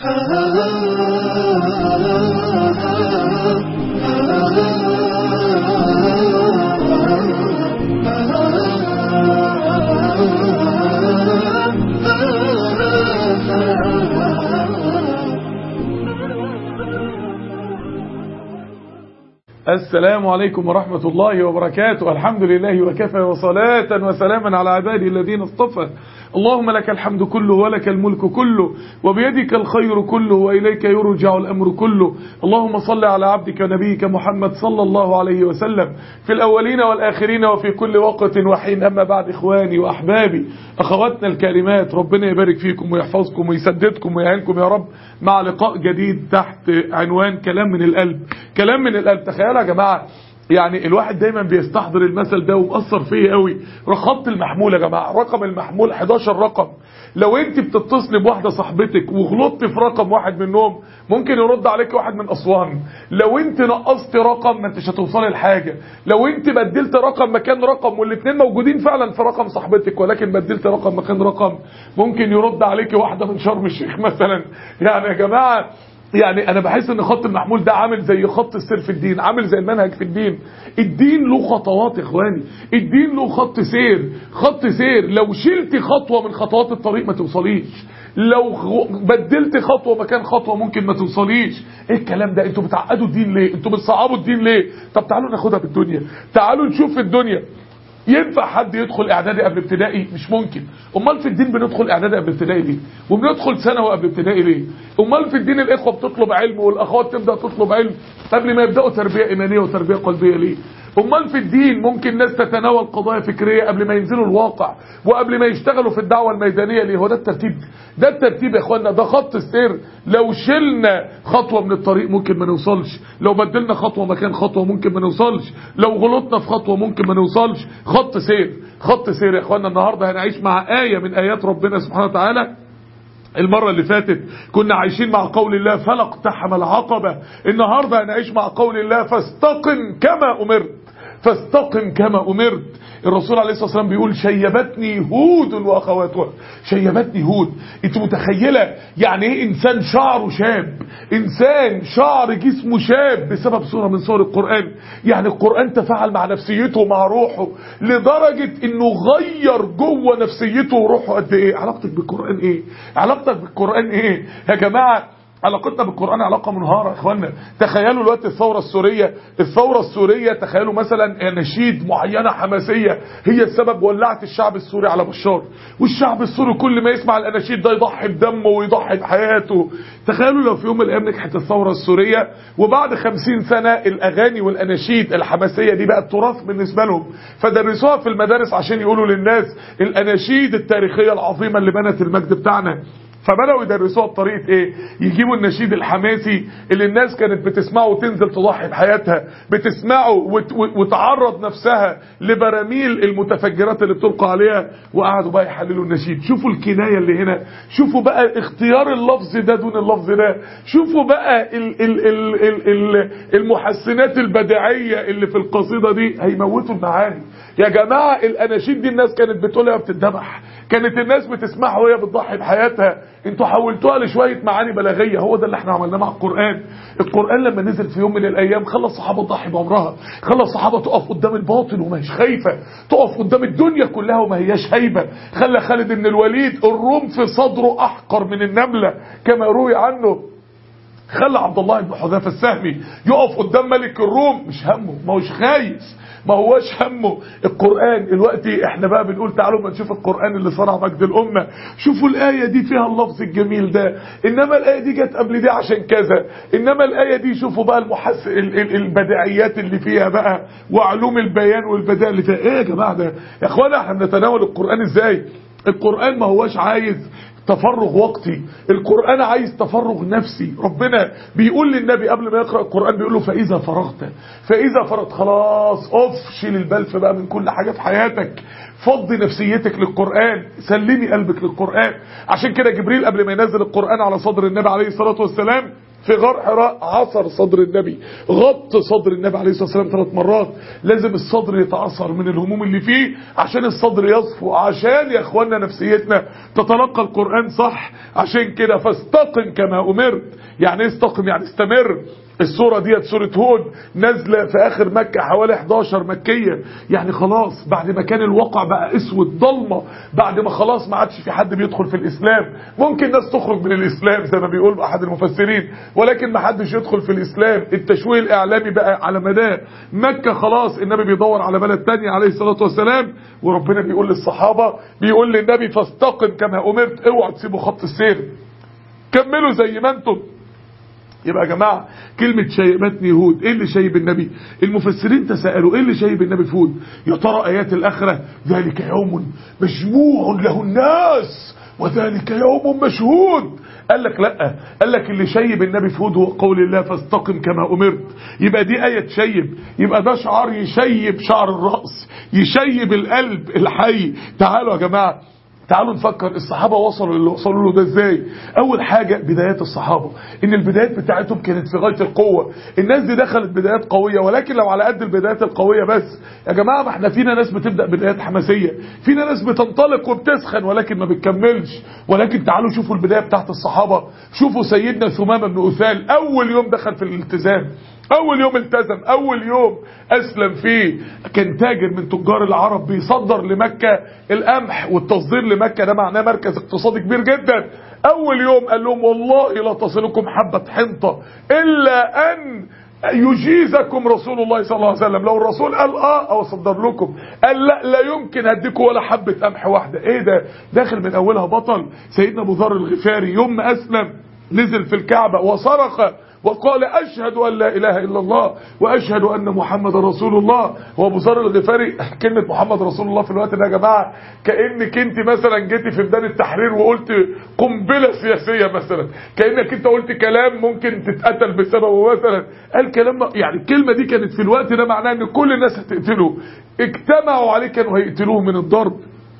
السلام عليكم ورحمة الله وبركاته الحمد لله وكفى وصلاة وسلاما على عباده الذين اصطفى اللهم لك الحمد كله ولك الملك كله وبيدك الخير كله وإليك يرجع الأمر كله اللهم صل على عبدك نبيك محمد صلى الله عليه وسلم في الأولين والآخرين وفي كل وقت وحين أما بعد إخواني وأحبابي أخواتنا الكريمات ربنا يبارك فيكم ويحفظكم ويسددكم ويعينكم يا رب مع لقاء جديد تحت عنوان كلام من القلب كلام من القلب تخيلوا يا جماعة يعني الواحد دايما بيستحضر المثل ده ومأثر فيه قوي خط المحمول يا جماعة رقم المحمول 11 رقم لو انت بتتصلي بواحدة صاحبتك وغلطت في رقم واحد منهم ممكن يرد عليك واحد من أسوان لو انت نقصت رقم ما انتش هتوصلي لحاجة لو انت بدلت رقم مكان رقم والاثنين موجودين فعلا في رقم صاحبتك ولكن بدلت رقم مكان رقم ممكن يرد عليك واحدة من شرم الشيخ مثلا يعني يا جماعة يعني انا بحس ان خط المحمول ده عامل زي خط السير في الدين عامل زي المنهج في الدين الدين له خطوات يا اخواني الدين له خط سير خط سير لو شلت خطوة من خطوات الطريق ما توصليش لو بدلت خطوة مكان خطوة ممكن ما توصليش ايه الكلام ده انتوا بتعقدوا الدين ليه انتوا بتصعبوا الدين ليه طب تعالوا ناخدها بالدنيا تعالوا نشوف في الدنيا ينفع حد يدخل اعدادي قبل ابتدائي مش ممكن امال في الدين بندخل اعدادي قبل ابتدائي ليه وبندخل ثانوي قبل ابتدائي ليه امال في الدين الاخوه بتطلب علم والاخوات تبدا تطلب علم قبل ما يبداوا تربيه ايمانيه وتربيه قلبيه ليه امال في الدين ممكن ناس تتناول قضايا فكريه قبل ما ينزلوا الواقع وقبل ما يشتغلوا في الدعوه الميدانيه ليه هو ده الترتيب ده الترتيب يا اخوانا ده خط السير لو شلنا خطوه من الطريق ممكن ما نوصلش لو بدلنا خطوه مكان خطوه ممكن ما نوصلش لو غلطنا في خطوه ممكن ما نوصلش خط سير خط سير يا اخوانا النهارده هنعيش مع ايه من ايات ربنا سبحانه وتعالى المرة اللي فاتت كنا عايشين مع قول الله فلا اقتحم العقبة النهاردة هنعيش مع قول الله فاستقم كما أمرت فاستقم كما أمرت الرسول عليه الصلاة والسلام بيقول شيبتني هود وأخواتها شيبتني هود انت متخيلة يعني ايه انسان شعره شاب انسان شعر جسمه شاب بسبب صورة من صور القرآن يعني القرآن تفاعل مع نفسيته ومع روحه لدرجة انه غير جوه نفسيته وروحه قد ايه علاقتك بالقرآن ايه علاقتك بالقرآن ايه يا جماعة علاقتنا بالقرآن علاقة منهارة يا اخوانا تخيلوا الوقت الثورة السورية الثورة السورية تخيلوا مثلا نشيد معينة حماسية هي السبب ولعت الشعب السوري على بشار والشعب السوري كل ما يسمع الاناشيد ده يضحي بدمه ويضحي بحياته تخيلوا لو في يوم من الايام نجحت الثورة السورية وبعد خمسين سنة الاغاني والاناشيد الحماسية دي بقت تراث بالنسبة لهم فدرسوها في المدارس عشان يقولوا للناس الاناشيد التاريخية العظيمة اللي بنت المجد بتاعنا فبدأوا يدرسوها بطريقة ايه يجيبوا النشيد الحماسي اللي الناس كانت بتسمعه وتنزل تضحي بحياتها بتسمعه وت وتعرض نفسها لبراميل المتفجرات اللي بتلقى عليها وقعدوا بقى يحللوا النشيد شوفوا الكناية اللي هنا شوفوا بقى اختيار اللفظ ده دون اللفظ ده شوفوا بقى ال ال ال ال ال المحسنات البديعية اللي في القصيدة دي هيموتوا المعاني يا جماعة الاناشيد دي الناس كانت بتقولها بتتذبح كانت الناس بتسمعها وهي بتضحي بحياتها انتوا حولتوها لشوية معاني بلاغية هو ده اللي احنا عملناه مع القرآن القرآن لما نزل في يوم من الايام خلى الصحابة تضحي بعمرها خلى الصحابة تقف قدام الباطل وما هيش خايفة تقف قدام الدنيا كلها وما هياش هايبة خلى خالد بن الوليد الروم في صدره احقر من النملة كما روي عنه خلى عبد الله بن حذافه السهمي يقف قدام ملك الروم مش همه ما هوش خايف ما هواش همه القرآن الوقت احنا بقى بنقول تعالوا ما نشوف القرآن اللي صنع مجد الأمة شوفوا الآية دي فيها اللفظ الجميل ده إنما الآية دي جت قبل دي عشان كذا إنما الآية دي شوفوا بقى المحس ال ال البديعيات اللي فيها بقى وعلوم البيان والبداء اللي فيها ايه يا جماعة ده يا اخوانا احنا بنتناول القرآن ازاي القرآن ما هواش عايز تفرغ وقتي القرآن عايز تفرغ نفسي ربنا بيقول للنبي قبل ما يقرأ القرآن بيقول له فإذا فرغت فإذا فرغت خلاص اوف شيل البلف بقى من كل حاجة في حياتك فضي نفسيتك للقرآن سلمي قلبك للقرآن عشان كده جبريل قبل ما ينزل القرآن على صدر النبي عليه الصلاة والسلام في غار حراء عصر صدر النبي غط صدر النبي عليه الصلاة والسلام ثلاث مرات لازم الصدر يتعصر من الهموم اللي فيه عشان الصدر يصفو عشان يا اخوانا نفسيتنا تتلقى القرآن صح عشان كده فاستقم كما أمرت يعني ايه استقم يعني استمر السورة ديت سورة هود نازلة في آخر مكة حوالي 11 مكية يعني خلاص بعد ما كان الواقع بقى اسود ضلمة بعد ما خلاص ما عادش في حد بيدخل في الإسلام ممكن ناس تخرج من الإسلام زي ما بيقول أحد المفسرين ولكن ما حدش يدخل في الإسلام التشويه الإعلامي بقى على مداه مكة خلاص النبي بيدور على بلد تاني عليه الصلاة والسلام وربنا بيقول للصحابة بيقول للنبي فاستقم كما أمرت اوعوا تسيبوا خط السير كملوا زي ما انتم يبقى يا جماعة كلمة شيبتني هود ايه اللي شيب النبي المفسرين تساءلوا ايه اللي شيب النبي في هود يا ترى ايات الاخرة ذلك يوم مجموع له الناس وذلك يوم مشهود قال لك لا قال لك اللي شيب النبي في هود هو قول الله فاستقم كما امرت يبقى دي ايه تشيب يبقى ده شعار يشيب شعر الراس يشيب القلب الحي تعالوا يا جماعه تعالوا نفكر الصحابة وصلوا اللي وصلوا له ده ازاي اول حاجة بدايات الصحابة ان البدايات بتاعتهم كانت في غاية القوة الناس دي دخلت بدايات قوية ولكن لو على قد البدايات القوية بس يا جماعة ما احنا فينا ناس بتبدأ بدايات حماسية فينا ناس بتنطلق وبتسخن ولكن ما بتكملش ولكن تعالوا شوفوا البداية بتاعت الصحابة شوفوا سيدنا ثمامة بن أثال اول يوم دخل في الالتزام اول يوم التزم اول يوم اسلم فيه كان تاجر من تجار العرب بيصدر لمكة القمح والتصدير لمكة ده معناه مركز اقتصادي كبير جدا اول يوم قال لهم والله لا تصلكم حبة حنطة الا ان يجيزكم رسول الله صلى الله عليه وسلم لو الرسول قال اه او صدر لكم قال لا لا يمكن هديكم ولا حبة قمح واحدة ايه ده داخل من اولها بطل سيدنا ابو ذر الغفاري يوم ما اسلم نزل في الكعبة وصرخ وقال أشهد أن لا إله إلا الله وأشهد أن محمد رسول الله هو أبو ذر الغفاري كلمة محمد رسول الله في الوقت ده يا جماعة كأنك أنت مثلا جيتي في ميدان التحرير وقلت قنبلة سياسية مثلا كأنك أنت قلت كلام ممكن تتقتل بسببه مثلا قال كلام يعني الكلمة دي كانت في الوقت ده معناه أن كل الناس هتقتله اجتمعوا عليه كانوا هيقتلوه من الضرب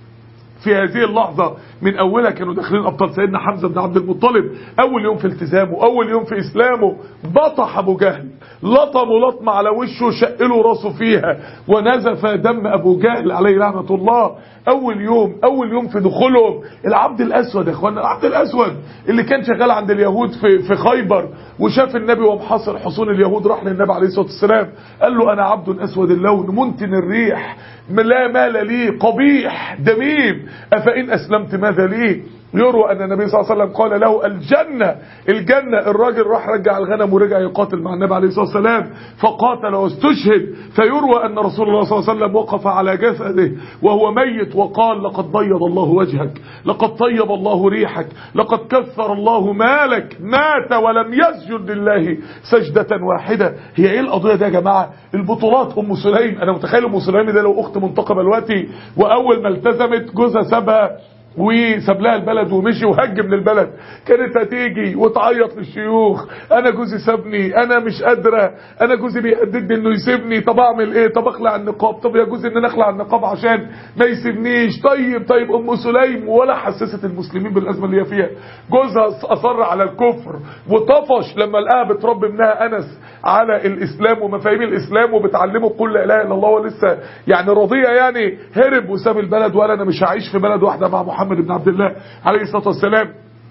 في هذه اللحظة من أولها كانوا داخلين أبطال سيدنا حمزة بن عبد المطلب أول يوم في التزامه أول يوم في إسلامه بطح أبو جهل لطموا لطمة على وشه شقلوا راسه فيها ونزف دم أبو جهل عليه لعنة الله أول يوم أول يوم في دخولهم العبد الأسود يا إخوانا العبد الأسود اللي كان شغال عند اليهود في في خيبر وشاف النبي ومحاصر حصون اليهود راح للنبي عليه الصلاة والسلام قال له أنا عبد أسود اللون منتن الريح لا مال لي قبيح دميم أفإن أسلمت ماذا لي يروى أن النبي صلى الله عليه وسلم قال له الجنة الجنة الراجل راح رجع الغنم ورجع يقاتل مع النبي عليه الصلاة والسلام فقاتل واستشهد فيروى أن رسول الله صلى الله عليه وسلم وقف على جسده وهو ميت وقال لقد بيض الله وجهك لقد طيب الله ريحك لقد كثر الله مالك مات ولم يسجد لله سجدة واحدة هي ايه القضية دي يا جماعة البطولات ام سليم انا متخيل ام سليم ده لو اخت منتقبة دلوقتي واول ما التزمت جوزها سابها وساب لها البلد ومشي وهج من البلد كانت هتيجي وتعيط للشيوخ انا جوزي سابني انا مش قادره انا جوزي بيهددني انه يسيبني طب اعمل ايه طب اخلع النقاب طب يا جوزي ان انا اخلع النقاب عشان ما يسيبنيش طيب طيب ام سليم ولا حسست المسلمين بالازمه اللي هي فيها جوزها اصر على الكفر وطفش لما لقاها بتربي ابنها انس على الاسلام ومفاهيم الاسلام وبتعلمه قل لا اله الا الله ولسه يعني رضيه يعني هرب وساب البلد وقال انا مش هعيش في بلد واحده مع محمد محمد بن عبد الله عليه الصلاة والسلام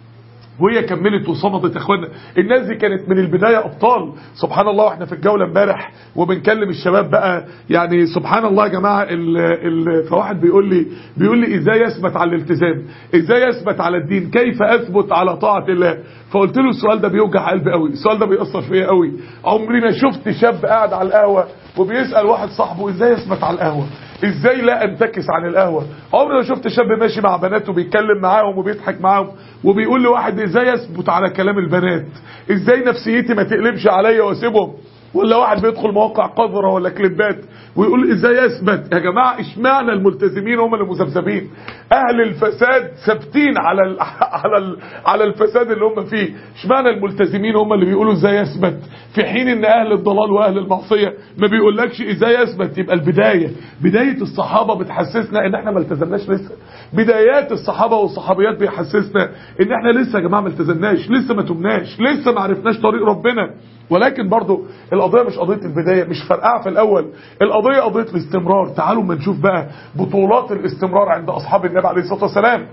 وهي كملت وصمدت يا اخوانا الناس دي كانت من البداية ابطال سبحان الله واحنا في الجولة امبارح وبنكلم الشباب بقى يعني سبحان الله يا جماعة ال ال فواحد بيقول لي بيقول لي ازاي يثبت على الالتزام ازاي يثبت على الدين كيف اثبت على طاعة الله فقلت له السؤال ده بيوجع قلبي قوي السؤال ده بيأثر فيا قوي عمري ما شفت شاب قاعد على القهوة وبيسأل واحد صاحبه ازاي يثبت على القهوة ازاي لا انتكس عن القهوة عمري ما شفت شاب ماشي مع بنات وبيتكلم معاهم وبيضحك معاهم وبيقول لواحد ازاي يثبت على كلام البنات ازاي نفسيتي ما تقلبش عليا واسيبهم ولا واحد بيدخل مواقع قذرة ولا كليبات ويقول ازاي يثبت يا جماعة اشمعنى الملتزمين هم اللي مذبذبين اهل الفساد ثابتين على ال على ال على الفساد اللي هم فيه اشمعنى الملتزمين هم اللي بيقولوا ازاي يثبت في حين ان اهل الضلال واهل المعصيه ما بيقولكش ازاي يثبت يبقى البدايه بدايه الصحابه بتحسسنا ان احنا ما التزمناش لسه بدايات الصحابه والصحابيات بيحسسنا ان احنا لسه يا جماعه ما التزمناش لسه ما تمناش لسه ما عرفناش طريق ربنا ولكن برضو القضيه مش قضيه البدايه مش فرقعه في الاول القضيه قضيه الاستمرار تعالوا ما نشوف بقى بطولات الاستمرار عند اصحاب النبي عليه الصلاه والسلام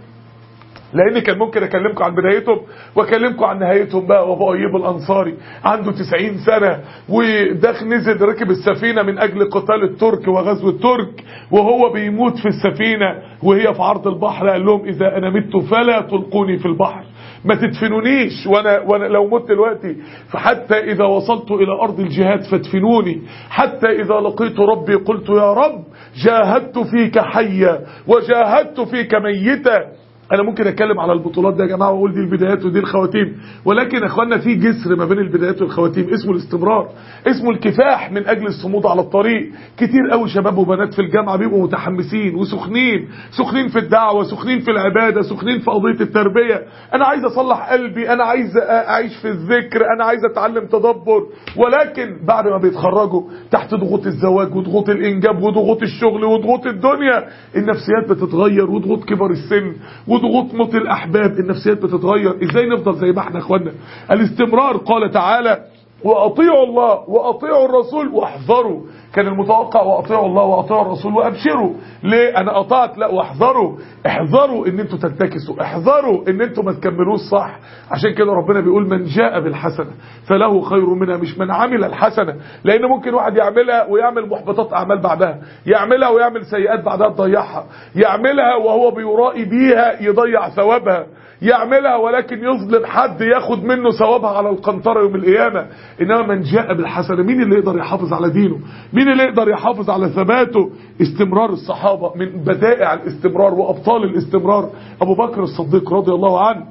لان كان ممكن اكلمكم عن بدايتهم واكلمكم عن نهايتهم بقى وابو ايوب الانصاري عنده 90 سنه وداخل نزل ركب السفينه من اجل قتال الترك وغزو الترك وهو بيموت في السفينه وهي في عرض البحر قال لهم اذا انا مت فلا تلقوني في البحر ما تدفنونيش وانا وانا لو مت دلوقتي فحتى اذا وصلت الى ارض الجهاد فادفنوني حتى اذا لقيت ربي قلت يا رب جاهدت فيك حيا وجاهدت فيك ميتا انا ممكن اتكلم على البطولات ده يا جماعه واقول دي البدايات ودي الخواتيم ولكن يا اخوانا في جسر ما بين البدايات والخواتيم اسمه الاستمرار اسمه الكفاح من اجل الصمود على الطريق كتير قوي شباب وبنات في الجامعه بيبقوا متحمسين وسخنين سخنين في الدعوه سخنين في العباده سخنين في قضيه التربيه انا عايز اصلح قلبي انا عايز اعيش في الذكر انا عايز اتعلم تدبر ولكن بعد ما بيتخرجوا تحت ضغوط الزواج وضغوط الانجاب وضغوط الشغل وضغوط الدنيا النفسيات بتتغير وضغوط كبر السن وضغوط موت الاحباب النفسيات بتتغير ازاي نفضل زي ما احنا اخوانا الاستمرار قال تعالى واطيعوا الله واطيعوا الرسول واحذروا كان المتوقع واطيعوا الله واطيعوا الرسول وابشروا ليه انا قطعت لا واحذروا احذروا ان انتوا تنتكسوا احذروا ان انتوا ما تكملوش صح عشان كده ربنا بيقول من جاء بالحسنه فله خير منها مش من عمل الحسنه لان ممكن واحد يعملها ويعمل محبطات اعمال بعدها يعملها ويعمل سيئات بعدها تضيعها يعملها وهو بيرائي بيها يضيع ثوابها يعملها ولكن يظلم حد ياخد منه ثوابها على القنطرة يوم القيامة إنما من جاء بالحسنة مين اللي يقدر يحافظ على دينه مين اللي يقدر يحافظ على ثباته استمرار الصحابة من بدائع الاستمرار وأبطال الاستمرار أبو بكر الصديق رضي الله عنه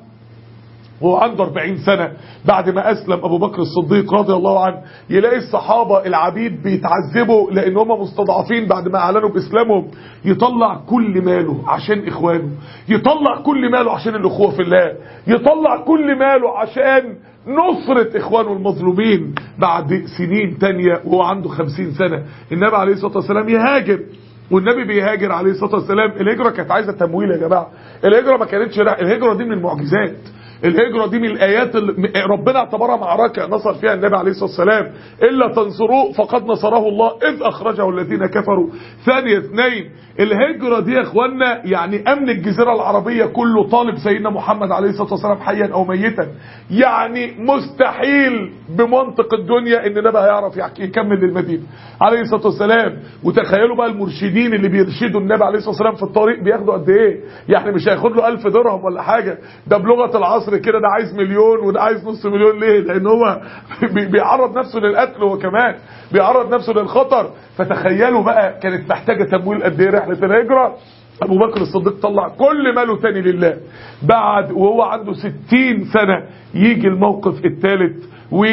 وهو عنده 40 سنة بعد ما أسلم أبو بكر الصديق رضي الله عنه يلاقي الصحابة العبيد بيتعذبوا لأن هم مستضعفين بعد ما أعلنوا بإسلامهم يطلع كل ماله عشان إخوانه يطلع كل ماله عشان الأخوة في الله يطلع كل ماله عشان نصرة إخوانه المظلومين بعد سنين تانية وهو عنده 50 سنة النبي عليه الصلاة والسلام يهاجر والنبي بيهاجر عليه الصلاة والسلام الهجرة كانت عايزة تمويل يا جماعة الهجرة ما كانتش الهجرة دي من المعجزات الهجرة دي من الآيات اللي ربنا اعتبرها معركة نصر فيها النبي عليه الصلاة والسلام إلا تنصروه فقد نصره الله إذ أخرجه الذين كفروا ثانية اثنين الهجرة دي يا اخوانا يعني أمن الجزيرة العربية كله طالب سيدنا محمد عليه الصلاة والسلام حيا أو ميتا يعني مستحيل بمنطق الدنيا إن النبي هيعرف يكمل للمدينة عليه الصلاة والسلام وتخيلوا بقى المرشدين اللي بيرشدوا النبي عليه الصلاة والسلام في الطريق بياخدوا قد إيه يعني مش هياخد له 1000 درهم ولا حاجة ده بلغة العصر كده ده عايز مليون وده عايز نص مليون ليه لأن هو بيعرض نفسه للقتل هو كمان بيعرض نفسه للخطر فتخيلوا بقى كانت محتاجة تمويل قد ايه رحلة الهجرة ابو بكر الصديق طلع كل ماله تاني لله بعد وهو عنده ستين سنة يجي الموقف الثالث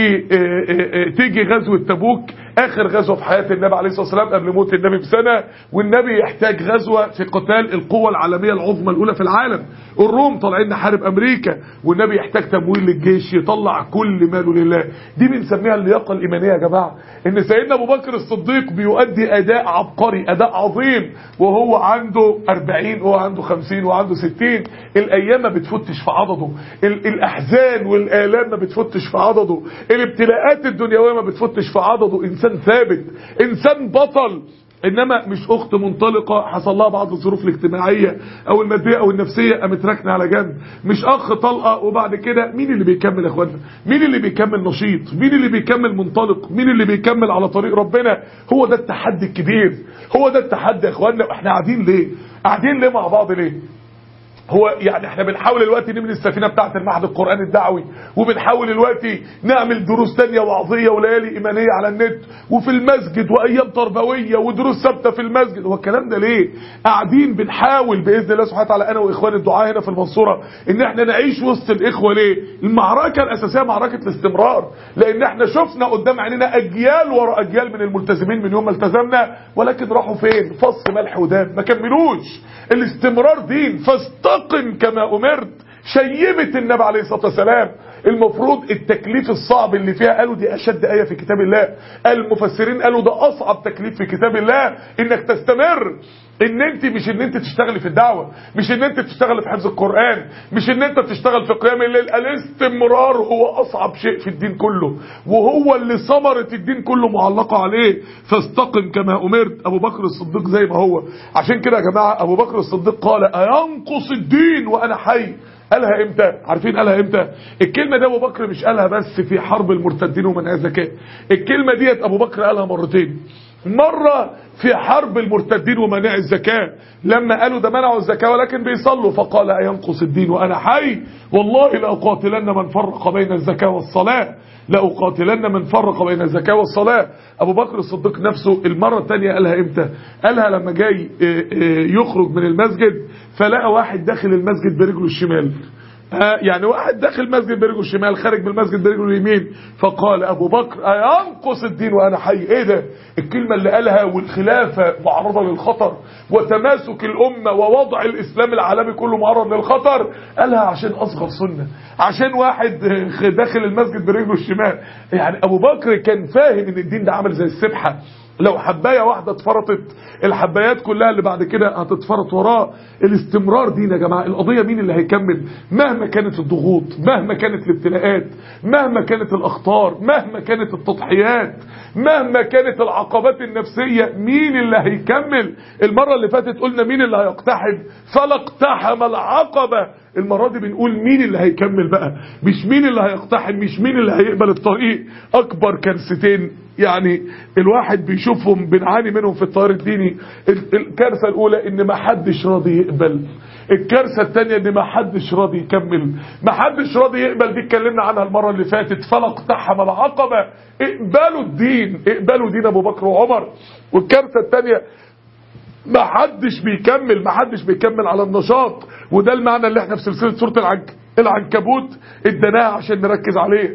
وتيجي غزوة تبوك اخر غزوة في حياة النبي عليه الصلاة والسلام قبل موت النبي بسنة والنبي يحتاج غزوة في قتال القوة العالمية العظمى الاولى في العالم الروم طالعين نحارب امريكا والنبي يحتاج تمويل للجيش يطلع كل ماله لله دي بنسميها اللياقة الايمانية يا جماعة ان سيدنا ابو بكر الصديق بيؤدي اداء عبقري اداء عظيم وهو عنده 40 وهو عنده 50 وعنده 60 الايام ما بتفتش في عضده الاحزان والالام ما بتفتش في عضده الابتلاءات الدنيويه ما بتفتش في عضده انسان ثابت انسان بطل انما مش اخت منطلقه حصل لها بعض الظروف الاجتماعيه او الماديه او النفسيه قامت راكنه على جنب مش اخ طلقه وبعد كده مين اللي بيكمل يا اخوانا مين اللي بيكمل نشيط مين اللي بيكمل منطلق مين اللي بيكمل على طريق ربنا هو ده التحدي الكبير هو ده التحدي يا اخوانا احنا قاعدين ليه قاعدين ليه مع بعض ليه هو يعني احنا بنحاول دلوقتي نبني السفينه بتاعه المعهد القراني الدعوي وبنحاول دلوقتي نعمل دروس تانية وعظيه وليالي ايمانيه على النت وفي المسجد وايام تربويه ودروس ثابته في المسجد هو الكلام ده ليه قاعدين بنحاول باذن الله سبحانه وتعالى انا واخواني الدعاء هنا في المنصوره ان احنا نعيش وسط الاخوه ليه المعركه الاساسيه معركه الاستمرار لان احنا شفنا قدام عينينا اجيال ورا اجيال من الملتزمين من يوم ما التزمنا ولكن راحوا فين فص ملح وداب ما كملوش الاستمرار دين فاستقم كما امرت شيبت النبي عليه الصلاه والسلام المفروض التكليف الصعب اللي فيها قالوا دي اشد ايه في كتاب الله المفسرين قالوا ده اصعب تكليف في كتاب الله انك تستمر ان انت مش ان انت تشتغلي في الدعوه مش ان انت تشتغلي في حفظ القران مش ان انت تشتغل في قيام الليل الاستمرار هو اصعب شيء في الدين كله وهو اللي ثمره الدين كله معلقه عليه فاستقم كما امرت ابو بكر الصديق زي ما هو عشان كده يا جماعه ابو بكر الصديق قال اينقص الدين وانا حي قالها امتى عارفين قالها امتى الكلمه دي ابو بكر مش قالها بس في حرب المرتدين ومنع الزكاه الكلمه ديت ابو بكر قالها مرتين مرة في حرب المرتدين ومناع الزكاة لما قالوا ده منعوا الزكاة ولكن بيصلوا فقال أينقص الدين وأنا حي والله لأقاتلن من فرق بين الزكاة والصلاة لأقاتلن من فرق بين الزكاة والصلاة أبو بكر الصديق نفسه المرة الثانية قالها إمتى قالها لما جاي يخرج من المسجد فلقى واحد داخل المسجد برجله الشمال يعني واحد داخل مسجد برجله الشمال خارج من المسجد برجله اليمين فقال ابو بكر اينقص الدين وانا حي ايه ده الكلمه اللي قالها والخلافه معرضه للخطر وتماسك الامه ووضع الاسلام العالمي كله معرض للخطر قالها عشان اصغر سنه عشان واحد داخل المسجد برجله الشمال يعني ابو بكر كان فاهم ان الدين ده عامل زي السبحه لو حبايه واحده اتفرطت الحبايات كلها اللي بعد كده هتتفرط وراه الاستمرار دين يا جماعه القضيه مين اللي هيكمل مهما كانت الضغوط مهما كانت الابتلاءات مهما كانت الاخطار مهما كانت التضحيات مهما كانت العقبات النفسيه مين اللي هيكمل المره اللي فاتت قلنا مين اللي هيقتحم فلا اقتحم العقبه المرة دي بنقول مين اللي هيكمل بقى مش مين اللي هيقتحم مش مين اللي هيقبل الطريق اكبر كارثتين يعني الواحد بيشوفهم بنعاني منهم في الطيار الديني الكارثة الاولى ان ما حدش راضي يقبل الكارثة الثانية ان ما حدش راضي يكمل ما حدش راضي يقبل دي اتكلمنا عنها المرة اللي فاتت فلا اقتحم العقبة اقبلوا الدين اقبلوا دين ابو بكر وعمر والكارثة الثانية ما حدش بيكمل ما حدش بيكمل على النشاط وده المعنى اللي احنا في سلسله سوره العنك العنكبوت اديناها عشان نركز عليه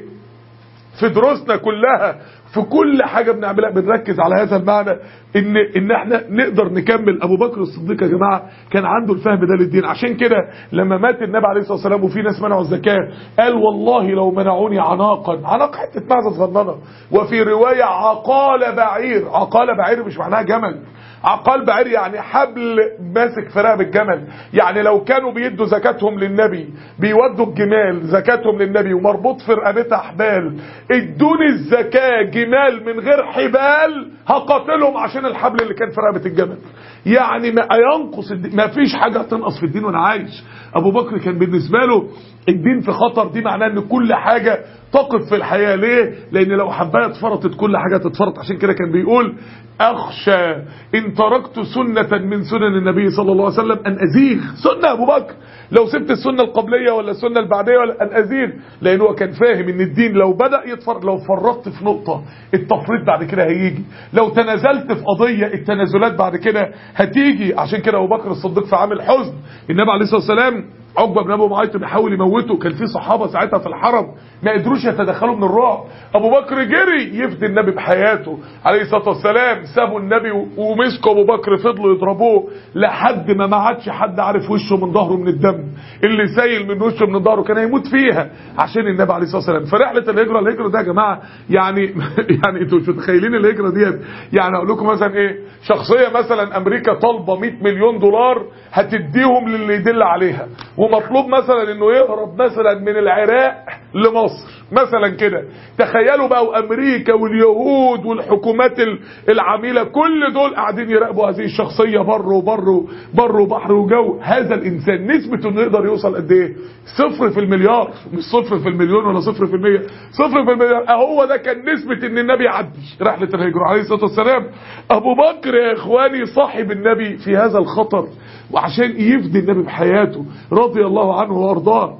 في دروسنا كلها في كل حاجه بنعملها بنركز على هذا المعنى ان ان احنا نقدر نكمل ابو بكر الصديق يا جماعه كان عنده الفهم ده للدين عشان كده لما مات النبي عليه الصلاه والسلام وفي ناس منعوا الزكاه قال والله لو منعوني عناقا عناق حته معزه صغننه وفي روايه عقال بعير عقال بعير مش معناها جمل عقال بعير يعني حبل ماسك في رقب الجمل يعني لو كانوا بيدوا زكاتهم للنبي بيودوا الجمال زكاتهم للنبي ومربوط في رقبتها حبال ادوني الزكاه جمال من غير حبال هقاتلهم عشان الحبل اللي كان في رقبه الجمل يعني ما ينقص الدين ما فيش حاجه تنقص في الدين وانا عايش ابو بكر كان بالنسبه له الدين في خطر دي معناه ان كل حاجه تقف في الحياه ليه لان لو حبايه اتفرطت كل حاجه تتفرط عشان كده كان بيقول اخشى ان تركت سنه من سنن النبي صلى الله عليه وسلم ان ازيغ سنه ابو بكر لو سبت السنه القبليه ولا السنه البعديه ولا ان ازيغ لان هو كان فاهم ان الدين لو بدا يتفرط لو فرطت في نقطه التفريط بعد كده هيجي لو تنازلت في قضيه التنازلات بعد كده هتيجي عشان كده ابو بكر الصديق في عام الحزن النبي عليه الصلاه والسلام عقبه بن ابي معيط بيحاول يموته كان في صحابه ساعتها في الحرم ما قدروش يتدخلوا من الرعب ابو بكر جري يفدي النبي بحياته عليه الصلاه والسلام سابوا النبي ومسكوا ابو بكر فضلوا يضربوه لحد ما ما عادش حد عارف وشه من ظهره من الدم اللي سايل من وشه من ظهره كان هيموت فيها عشان النبي عليه الصلاه والسلام فرحله الهجره الهجره ده يا جماعه يعني يعني انتوا مش متخيلين الهجره ديت يعني اقول لكم مثلا ايه شخصيه مثلا امريكا طالبه 100 مليون دولار هتديهم للي يدل عليها ومطلوب مثلا انه يهرب مثلا من العراق لمصر مثلا كده تخيلوا بقى وامريكا واليهود والحكومات العميله كل دول قاعدين يراقبوا هذه الشخصيه بر وبر بر وبحر وجو هذا الانسان نسبته انه يقدر يوصل قد ايه صفر في المليار مش صفر في المليون ولا صفر في المية صفر في المليار اهو ده كان نسبه ان النبي يعدي رحله الهجره عليه الصلاه والسلام ابو بكر يا اخواني صاحب النبي في هذا الخطر وعشان يفدي النبي بحياته رضي الله عنه وارضاه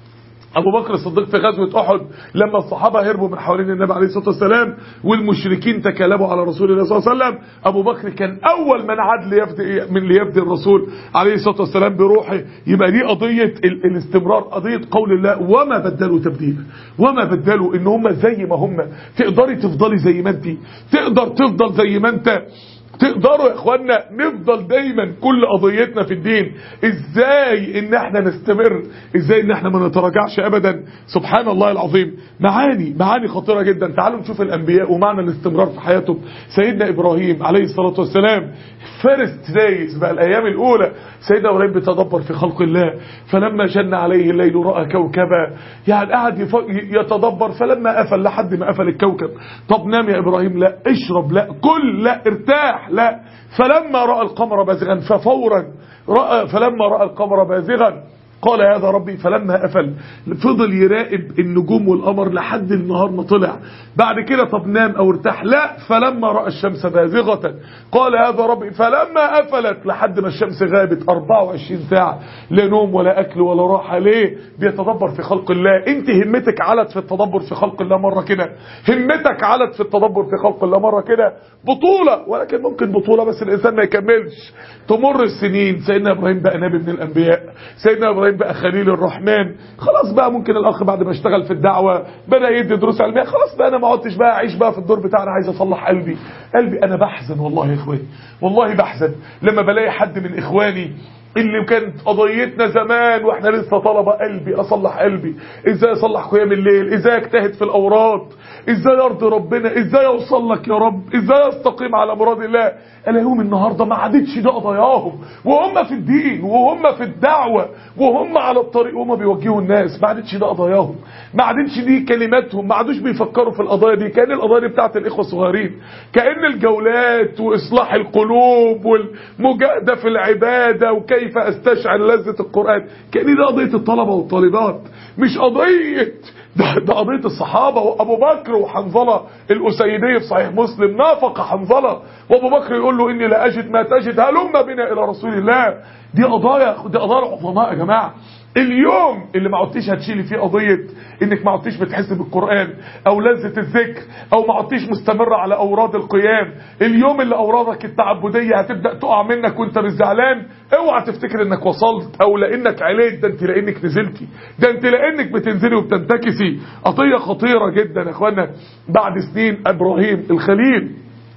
ابو بكر الصديق في غزوه احد لما الصحابه هربوا من حوالين النبي عليه الصلاه والسلام والمشركين تكالبوا على رسول الله صلى الله عليه وسلم ابو بكر كان اول من عاد ليفدي من ليفدي الرسول عليه الصلاه والسلام بروحه يبقى دي قضيه ال الاستمرار قضيه قول الله وما بدلوا تبديلا وما بدلوا ان هم زي ما هم تقدري تفضلي زي ما انت تقدر تفضل زي ما انت تقدروا يا اخوانا نفضل دايما كل قضيتنا في الدين ازاي ان احنا نستمر ازاي ان احنا ما نتراجعش ابدا سبحان الله العظيم معاني معاني خطيره جدا تعالوا نشوف الانبياء ومعنى الاستمرار في حياتهم سيدنا ابراهيم عليه الصلاه والسلام فيرست دايز بقى الايام الاولى سيدنا ابراهيم بيتدبر في خلق الله فلما جن عليه الليل راى كوكبا يعني قعد يف- يتدبر فلما قفل لحد ما قفل الكوكب طب نام يا ابراهيم لا اشرب لا كل لا ارتاح لا فلما راى القمر بازغا ففورا راى فلما راى القمر بازغا قال هذا ربي فلما قفل فضل يراقب النجوم والقمر لحد النهار ما طلع بعد كده طب نام او ارتاح لا فلما راى الشمس بازغه قال هذا ربي فلما قفلت لحد ما الشمس غابت 24 ساعه لا نوم ولا اكل ولا راحه ليه بيتدبر في خلق الله انت همتك علت في التدبر في خلق الله مره كده همتك علت في التدبر في خلق الله مره كده بطوله ولكن ممكن بطوله بس الانسان ما يكملش تمر السنين سيدنا ابراهيم بقى نبي من الانبياء سيدنا ابراهيم بقى خليل الرحمن خلاص بقى ممكن الاخ بعد ما اشتغل في الدعوه بدا يدي دروس علميه خلاص بقى انا ما عدتش بقى اعيش بقى في الدور بتاعنا عايز اصلح قلبي قلبي انا بحزن والله يا اخواني والله بحزن لما بلاقي حد من اخواني اللي كانت قضيتنا زمان واحنا لسه طلبه قلبي اصلح قلبي ازاي اصلح قيام الليل ازاي اجتهد في الاوراد ازاي ارضي ربنا ازاي اوصل لك يا رب ازاي استقيم على مراد الله الاقيهم النهارده ما عادتش ده قضاياهم وهم في الدين وهم في الدعوه وهم على الطريق وهم بيوجهوا الناس ما عادتش ده قضاياهم ما عادتش دي كلماتهم ما عادوش بيفكروا في القضايا دي كان القضايا دي بتاعت الاخوه الصغيرين كان الجولات واصلاح القلوب والمجاهده في العباده وكيف استشعر لذه القران كان دي قضيه الطلبه والطالبات مش قضيه ده, ده قضية الصحابة وأبو بكر وحنظلة الأسيدي في صحيح مسلم نافق حنظلة وأبو بكر يقول له إني لا أجد ما تجد هلم بنا إلى رسول الله دي قضايا دي قضايا عظماء يا جماعة اليوم اللي ما عدتيش هتشيلي فيه قضية انك ما عدتيش بتحس بالقرآن او لذة الذكر او ما عدتيش مستمرة على اوراد القيام اليوم اللي اورادك التعبدية هتبدأ تقع منك وانت مش زعلان اوعى تفتكر انك وصلت او لانك عليت ده انت لانك نزلتي ده انت لانك بتنزلي وبتنتكسي قضية خطيرة جدا يا اخوانا بعد سنين ابراهيم الخليل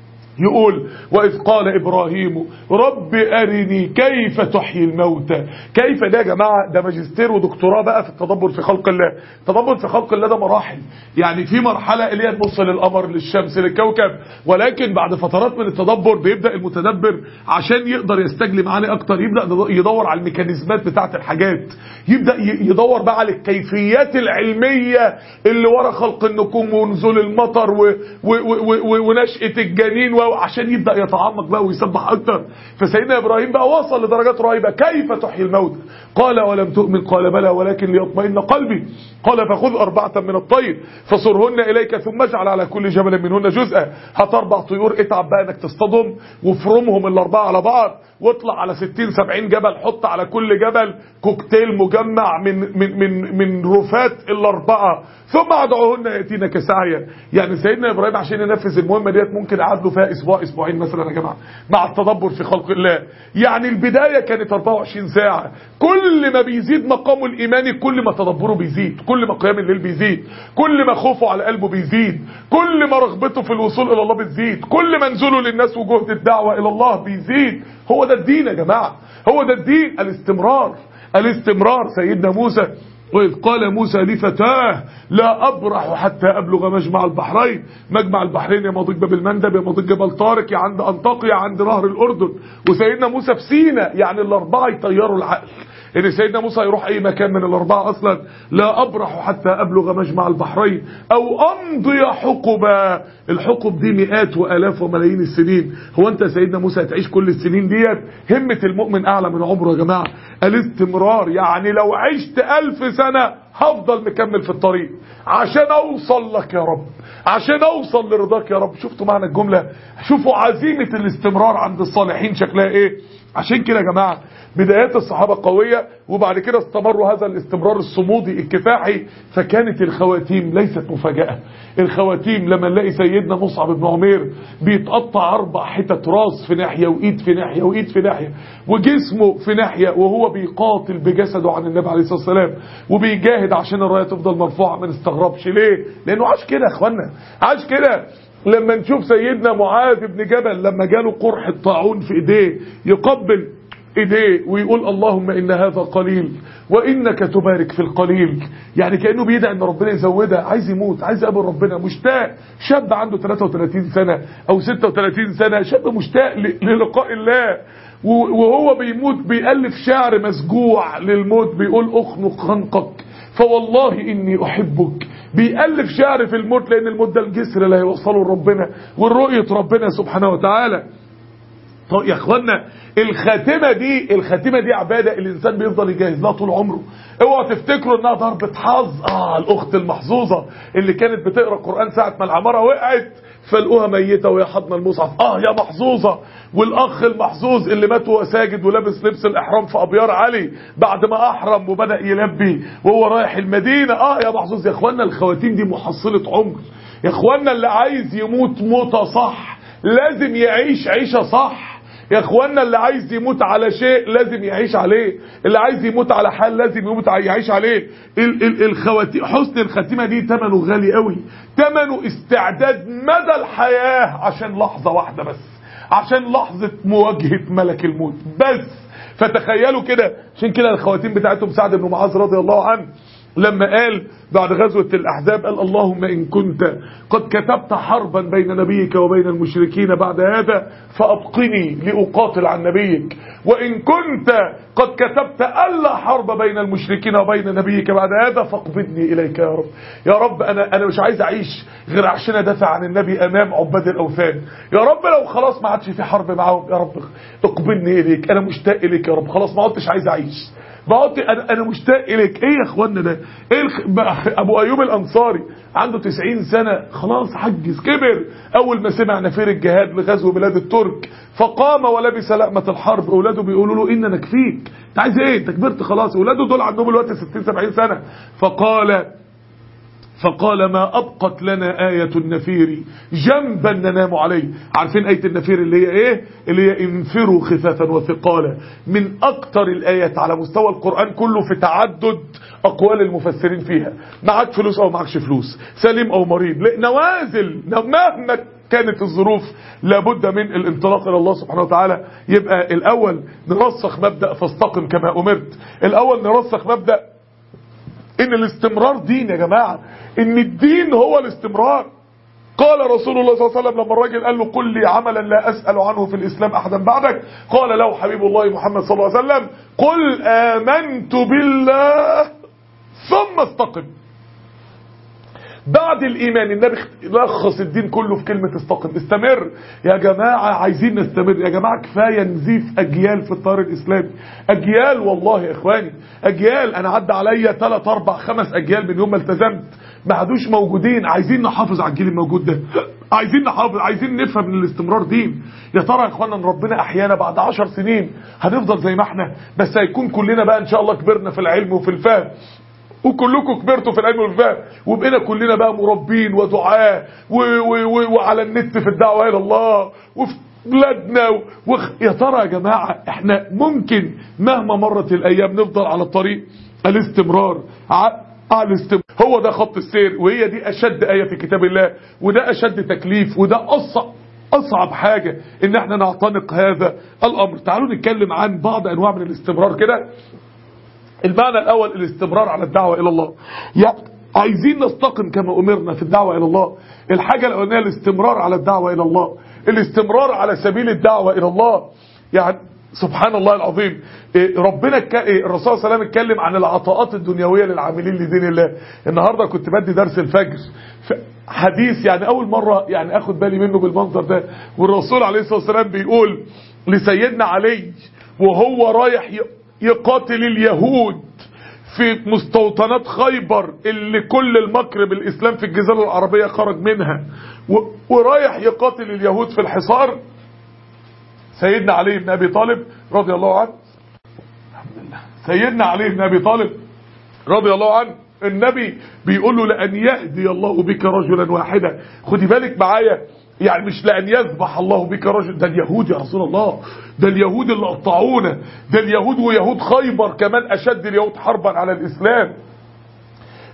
يقول وإذ قال إبراهيم رب أرني كيف تحيي الموتى كيف ده يا جماعة ده ماجستير ودكتوراه بقى في التدبر في خلق الله التدبر في خلق الله ده مراحل يعني في مرحلة اللي هي تبص للقمر للشمس للكوكب ولكن بعد فترات من التدبر بيبدأ المتدبر عشان يقدر يستجلي معاني أكتر يبدأ يدور على الميكانيزمات بتاعة الحاجات يبدأ يدور بقى على الكيفيات العلمية اللي ورا خلق النجوم ونزول المطر و و و ونشأة الجنين و عشان يبدأ يتعمق بقى ويسبح أكتر فسيدنا إبراهيم بقى وصل لدرجات رهيبة كيف تحيي الموت قال ولم تؤمن قال بلى ولكن ليطمئن قلبي قال فخذ أربعة من الطير فصرهن إليك ثم اجعل على كل جبل منهن جزءا هات أربع طيور اتعب بقى انك تصطادهم وافرمهم الأربعة على بعض واطلع على 60 70 جبل حط على كل جبل كوكتيل مجمع من من من من رفات الاربعه ثم ادعوهن ياتينك سعيا يعني سيدنا ابراهيم عشان ينفذ المهمه ديت ممكن قعد له فيها اسبوع اسبوعين مثلا يا جماعه مع التدبر في خلق الله يعني البدايه كانت 24 ساعه كل ما بيزيد مقامه الايماني كل ما تدبره بيزيد كل ما قيام الليل بيزيد كل ما خوفه على قلبه بيزيد كل ما رغبته في الوصول الى الله بتزيد كل ما نزوله للناس وجهد الدعوه الى الله بيزيد هو ده الدين يا جماعه هو ده الدين الاستمرار الاستمرار سيدنا موسى وإذ قال موسى لفتاه لا أبرح حتى أبلغ مجمع البحرين مجمع البحرين يا مضيق باب المندب يا مضيق جبل طارق يا عند أنطاقيا عند نهر الأردن وسيدنا موسى في سينا يعني الأربعة يطيروا العقل ان سيدنا موسى يروح اي مكان من الاربعه اصلا لا ابرح حتى ابلغ مجمع البحرين او امضي حقبا الحقب دي مئات والاف وملايين السنين هو انت سيدنا موسى هتعيش كل السنين ديت همه المؤمن اعلى من عمره يا جماعه الاستمرار يعني لو عشت ألف سنه هفضل مكمل في الطريق عشان اوصل لك يا رب عشان اوصل لرضاك يا رب شفتوا معنى الجمله شوفوا عزيمه الاستمرار عند الصالحين شكلها ايه عشان كده يا جماعه بدايات الصحابة قوية وبعد كده استمروا هذا الاستمرار الصمودي الكفاحي فكانت الخواتيم ليست مفاجأة الخواتيم لما نلاقي سيدنا مصعب بن عمير بيتقطع أربع حتت راس في ناحية وإيد في ناحية وإيد في ناحية وجسمه في ناحية وهو بيقاتل بجسده عن النبي عليه الصلاة والسلام وبيجاهد عشان الراية تفضل مرفوعة ما نستغربش ليه لأنه عاش كده يا اخوانا عاش كده لما نشوف سيدنا معاذ بن جبل لما جاله قرح الطاعون في ايديه يقبل ايديه ويقول اللهم ان هذا قليل وانك تبارك في القليل يعني كانه بيدعي ان ربنا يزودها عايز يموت عايز يقابل ربنا مشتاق شاب عنده 33 سنه او 36 سنه شاب مشتاق للقاء الله وهو بيموت بيألف شعر مسجوع للموت بيقول اخنق خنقك فوالله اني احبك بيألف شعر في الموت لان الموت ده الجسر اللي هيوصله لربنا والرؤية ربنا سبحانه وتعالى طيب يا اخوانا الخاتمة دي الخاتمة دي عبادة الانسان بيفضل يجهز لها طول عمره اوعوا تفتكروا انها ضربة حظ اه الاخت المحظوظة اللي كانت بتقرا القرآن ساعة ما العمارة وقعت فلقوها ميتة وهي حاضنه المصحف اه يا محظوظة والاخ المحظوظ اللي مات وهو ساجد ولابس لبس الاحرام في ابيار علي بعد ما احرم وبدأ يلبي وهو رايح المدينة اه يا محظوظ يا اخوانا الخواتيم دي محصلة عمر يا اخوانا اللي عايز يموت موتة صح لازم يعيش عيشة صح يا اخوانا اللي عايز يموت على شيء لازم يعيش عليه اللي عايز يموت على حال لازم يموت يعيش عليه ال ال الخواتيم حسن الخاتمه دي ثمنه غالي قوي ثمنه استعداد مدى الحياه عشان لحظه واحده بس عشان لحظه مواجهه ملك الموت بس فتخيلوا كده عشان كده الخواتيم بتاعتهم سعد بن معاذ رضي الله عنه لما قال بعد غزوة الأحزاب قال اللهم إن كنت قد كتبت حربا بين نبيك وبين المشركين بعد هذا فأبقني لأقاتل عن نبيك وإن كنت قد كتبت ألا حرب بين المشركين وبين نبيك بعد هذا فاقبضني إليك يا رب يا رب أنا, أنا مش عايز أعيش غير عشان أدافع عن النبي أمام عباد الأوثان يا رب لو خلاص ما عادش في حرب معاهم يا رب اقبلني إليك أنا مشتاق إليك يا رب خلاص ما عدتش عايز أعيش بقعد انا انا مشتاق اليك ايه يا اخوانا ده ايه الخ... ابو ايوب الانصاري عنده 90 سنه خلاص حجز كبر اول ما سمع نفير الجهاد لغزو بلاد الترك فقام ولبس لقمه الحرب اولاده بيقولوا له اننا نكفيك انت عايز ايه انت كبرت خلاص اولاده دول عندهم الوقت 60 70 سنه فقال فقال ما أبقت لنا آية النفير جنبا ننام عليه عارفين آية النفير اللي هي ايه اللي هي انفروا خفافا وثقالا من أكتر الآيات على مستوى القرآن كله في تعدد أقوال المفسرين فيها معك فلوس أو معكش فلوس سليم أو مريض نوازل مهما كانت الظروف لابد من الانطلاق الى الله سبحانه وتعالى يبقى الاول نرسخ مبدأ فاستقم كما امرت الاول نرسخ مبدأ ان الاستمرار دين يا جماعة ان الدين هو الاستمرار قال رسول الله صلى الله عليه وسلم لما الراجل قال له قل لي عملا لا أسأل عنه في الإسلام أحدا بعدك قال له حبيب الله محمد صلى الله عليه وسلم قل آمنت بالله ثم استقم بعد الإيمان النبي لخص الدين كله في كلمة استقم استمر يا جماعة عايزين نستمر يا جماعة كفاية نزيف أجيال في الطار الإسلامي أجيال والله يا إخواني أجيال أنا عدى عليا 3 4 5 أجيال من يوم ما التزمت ما عادوش موجودين عايزين نحافظ على الجيل الموجود ده عايزين نحافظ عايزين نفهم ان الاستمرار دين يا ترى يا اخوانا ان ربنا احيانا بعد عشر سنين هنفضل زي ما احنا بس هيكون كلنا بقى ان شاء الله كبرنا في العلم وفي الفهم وكلكم كبرتوا في العلم والفهم وبقينا كلنا بقى مربين ودعاة وعلى النت في الدعوة الى الله وفي بلادنا وخ... يا ترى يا جماعة احنا ممكن مهما مرت الايام نفضل على الطريق الاستمرار على الاستمرار هو ده خط السير وهي دي اشد ايه في كتاب الله وده اشد تكليف وده اصعب اصعب حاجة ان احنا نعتنق هذا الامر تعالوا نتكلم عن بعض انواع من الاستمرار كده المعنى الاول الاستمرار على الدعوة الى الله يعني عايزين نستقم كما امرنا في الدعوة الى الله الحاجة الاولانية الاستمرار على الدعوة الى الله الاستمرار على سبيل الدعوة الى الله يعني سبحان الله العظيم ربنا الرسول صلى الله عليه وسلم اتكلم عن العطاءات الدنيوية للعاملين لدين الله النهاردة كنت بدي درس الفجر حديث يعني اول مرة يعني اخد بالي منه بالمنظر ده والرسول عليه الصلاة والسلام بيقول لسيدنا علي وهو رايح يقاتل اليهود في مستوطنات خيبر اللي كل المكر بالإسلام في الجزيرة العربية خرج منها ورايح يقاتل اليهود في الحصار سيدنا علي بن أبي طالب رضي الله عنه الحمد لله سيدنا علي بن أبي طالب رضي الله عنه النبي بيقول له لأن يهدي الله بك رجلا واحدا خدي بالك معايا يعني مش لأن يذبح الله بك رجل ده اليهود يا رسول الله ده اليهود اللي قطعونا ده اليهود ويهود خيبر كمان أشد اليهود حربا على الإسلام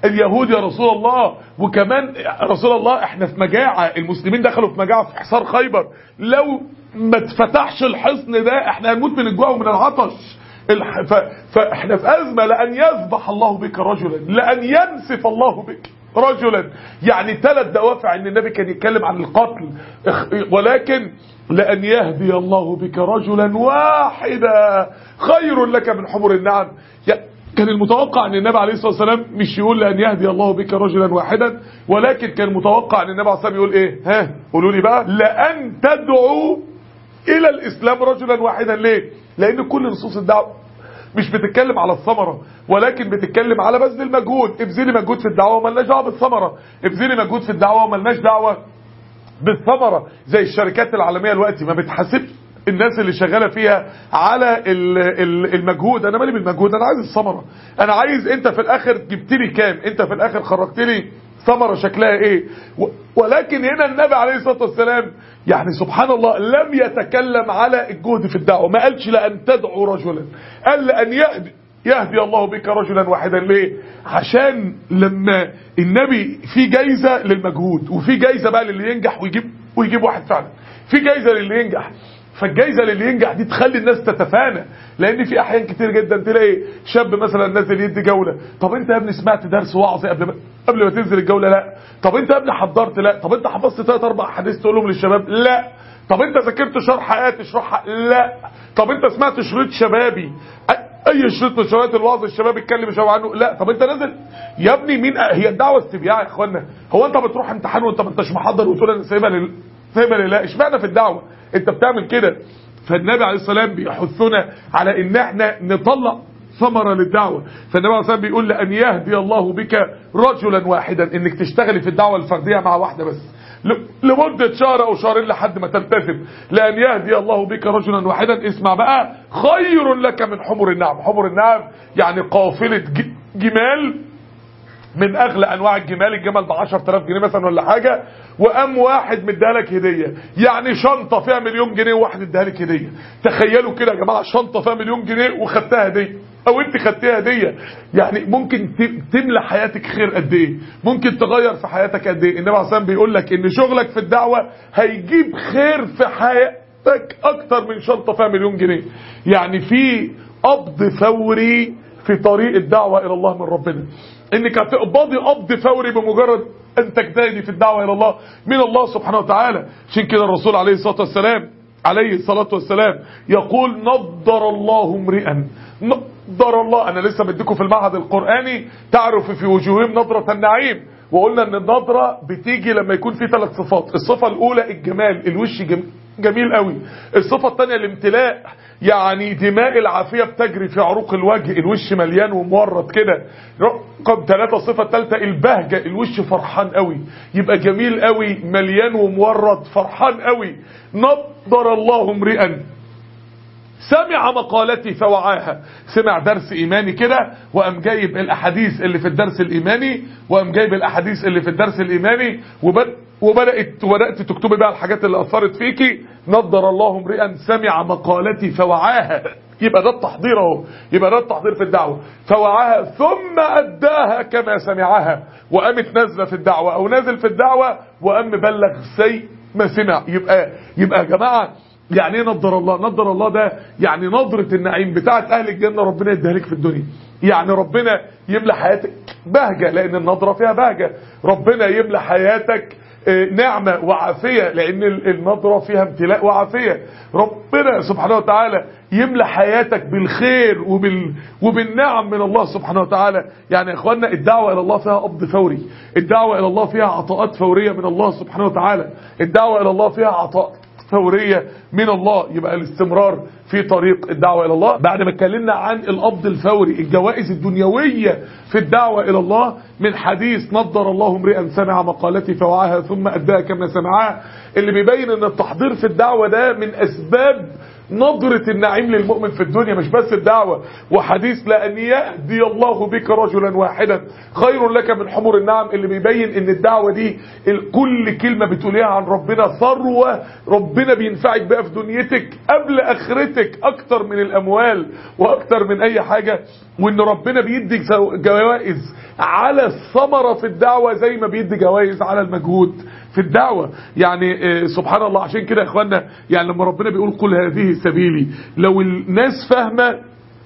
اليهود يا رسول الله وكمان رسول الله احنا في مجاعة المسلمين دخلوا في مجاعة في حصار خيبر لو ما اتفتحش الحصن ده احنا هنموت من الجوع ومن العطش الح... ف... فاحنا في أزمة لأن يذبح الله بك رجلا لأن ينسف الله بك رجلا يعني ثلاث دوافع ان النبي كان يتكلم عن القتل ولكن لأن يهدي الله بك رجلا واحدا خير لك من حمر النعم كان المتوقع ان النبي عليه الصلاة والسلام مش يقول لأن يهدي الله بك رجلا واحدا ولكن كان المتوقع ان النبي عليه الصلاة والسلام يقول ايه ها قولوا لي بقى لأن تدعو الى الاسلام رجلا واحدا ليه لان كل نصوص الدعوه مش بتتكلم على الثمره ولكن بتتكلم على بذل المجهود ابذلي مجهود في الدعوه ومالناش دعوه بالثمره ابذلي مجهود في الدعوه ومالناش دعوه بالثمره زي الشركات العالميه دلوقتي ما بتحاسبش الناس اللي شغاله فيها على المجهود انا مالي بالمجهود انا عايز الثمره انا عايز انت في الاخر جبت لي كام انت في الاخر خرجت لي ثمرة شكلها ايه ولكن هنا النبي عليه الصلاة والسلام يعني سبحان الله لم يتكلم على الجهد في الدعوة ما قالش لأن تدعو رجلا قال لأن يهدي يهدي الله بك رجلا واحدا ليه عشان لما النبي في جايزة للمجهود وفي جايزة بقى للي ينجح ويجيب ويجيب واحد فعلا في جايزة للي ينجح فالجايزه للي ينجح دي تخلي الناس تتفانى لان في احيان كتير جدا تلاقي شاب مثلا نازل يدي جوله طب انت يا ابني سمعت درس وعظ قبل ما قبل ما تنزل الجوله لا طب انت يا ابني حضرت لا طب انت حفظت ثلاث اربع احاديث تقولهم للشباب لا طب انت ذاكرت شرح ايات تشرحها لا طب انت سمعت شريط شبابي اي شريط من شرايط الوعظ الشباب يتكلم شباب عنه لا طب انت نازل يا ابني مين هي الدعوه استبياع يا اخوانا هو انت بتروح امتحان وانت ما انتش محضر وتقول انا سايبها لل سايبها لله اشمعنى في الدعوه انت بتعمل كده فالنبي عليه الصلاه والسلام بيحثنا على ان احنا نطلع ثمره للدعوه فالنبي عليه الصلاه والسلام بيقول لان يهدي الله بك رجلا واحدا انك تشتغلي في الدعوه الفرديه مع واحده بس لمدة شهر او شهرين لحد ما تلتزم لان يهدي الله بك رجلا واحدا اسمع بقى خير لك من حمر النعم حمر النعم يعني قافلة جمال من اغلى انواع الجمال الجمل ب 10000 جنيه مثلا ولا حاجه وقام واحد مديها لك هديه يعني شنطه فيها مليون جنيه وواحد اداها لك هديه تخيلوا كده يا جماعه شنطه فيها مليون جنيه وخدتها هديه او انت خدتيها هديه يعني ممكن تملى حياتك خير قد ايه ممكن تغير في حياتك قد ايه النبي عليه الصلاه بيقول لك ان شغلك في الدعوه هيجيب خير في حياتك اكتر من شنطه فيها مليون جنيه يعني في قبض فوري في طريق الدعوه الى الله من ربنا انك هتقبضي قبض فوري بمجرد ان تجتهدي في الدعوه الى الله من الله سبحانه وتعالى عشان كده الرسول عليه الصلاه والسلام عليه الصلاه والسلام يقول نضر الله امرئا نضر الله انا لسه بديكم في المعهد القراني تعرف في وجوههم نضره النعيم وقلنا ان النضره بتيجي لما يكون في ثلاث صفات الصفه الاولى الجمال الوش جميل قوي الصفه الثانيه الامتلاء يعني دماء العافية بتجري في عروق الوجه الوش مليان ومورد كده رقم ثلاثة الصفة الثالثة البهجة الوش فرحان قوي يبقى جميل قوي مليان ومورد فرحان قوي نضر الله امرئا سمع مقالتي فوعاها سمع درس ايماني كده وقام جايب الاحاديث اللي في الدرس الايماني وقام جايب الاحاديث اللي في الدرس الايماني وبد وبدات وبدات تكتبي بقى الحاجات اللي اثرت فيكي نضر الله امرئا سمع مقالتي فوعاها يبقى ده التحضير اهو يبقى ده التحضير في الدعوه فوعاها ثم اداها كما سمعها وقامت نازله في الدعوه او نازل في الدعوه وقام مبلغ زي ما سمع يبقى يبقى يا جماعه يعني ايه نضر الله نضر الله ده يعني نظرة النعيم بتاعت اهل الجنة ربنا يديها لك في الدنيا يعني ربنا يملى حياتك بهجة لان النظرة فيها بهجة ربنا يملى حياتك نعمة وعافية لان النظرة فيها امتلاء وعافية ربنا سبحانه وتعالى يملى حياتك بالخير وبال وبالنعم من الله سبحانه وتعالى يعني يا اخوانا الدعوة الى الله فيها قبض فوري الدعوة الى الله فيها عطاءات فورية من الله سبحانه وتعالى الدعوة الى الله فيها عطاء فورية من الله يبقى الاستمرار في طريق الدعوة إلى الله بعد ما اتكلمنا عن القبض الفوري الجوائز الدنيوية في الدعوة إلى الله من حديث نضر الله امرئا سمع مقالتي فوعاها ثم أداها كما سمعها اللي بيبين ان التحضير في الدعوة ده من أسباب نظرة النعيم للمؤمن في الدنيا مش بس الدعوة وحديث لأن يهدي الله بك رجلا واحدا خير لك من حمر النعم اللي بيبين ان الدعوة دي كل كلمة بتقوليها عن ربنا ثروة ربنا بينفعك بقى في دنيتك قبل اخرتك اكتر من الاموال واكتر من اي حاجة وان ربنا بيدي جوائز على الثمرة في الدعوة زي ما بيدي جوائز على المجهود في الدعوة يعني سبحان الله عشان كده يا اخوانا يعني لما ربنا بيقول قل هذه سبيلي لو الناس فاهمة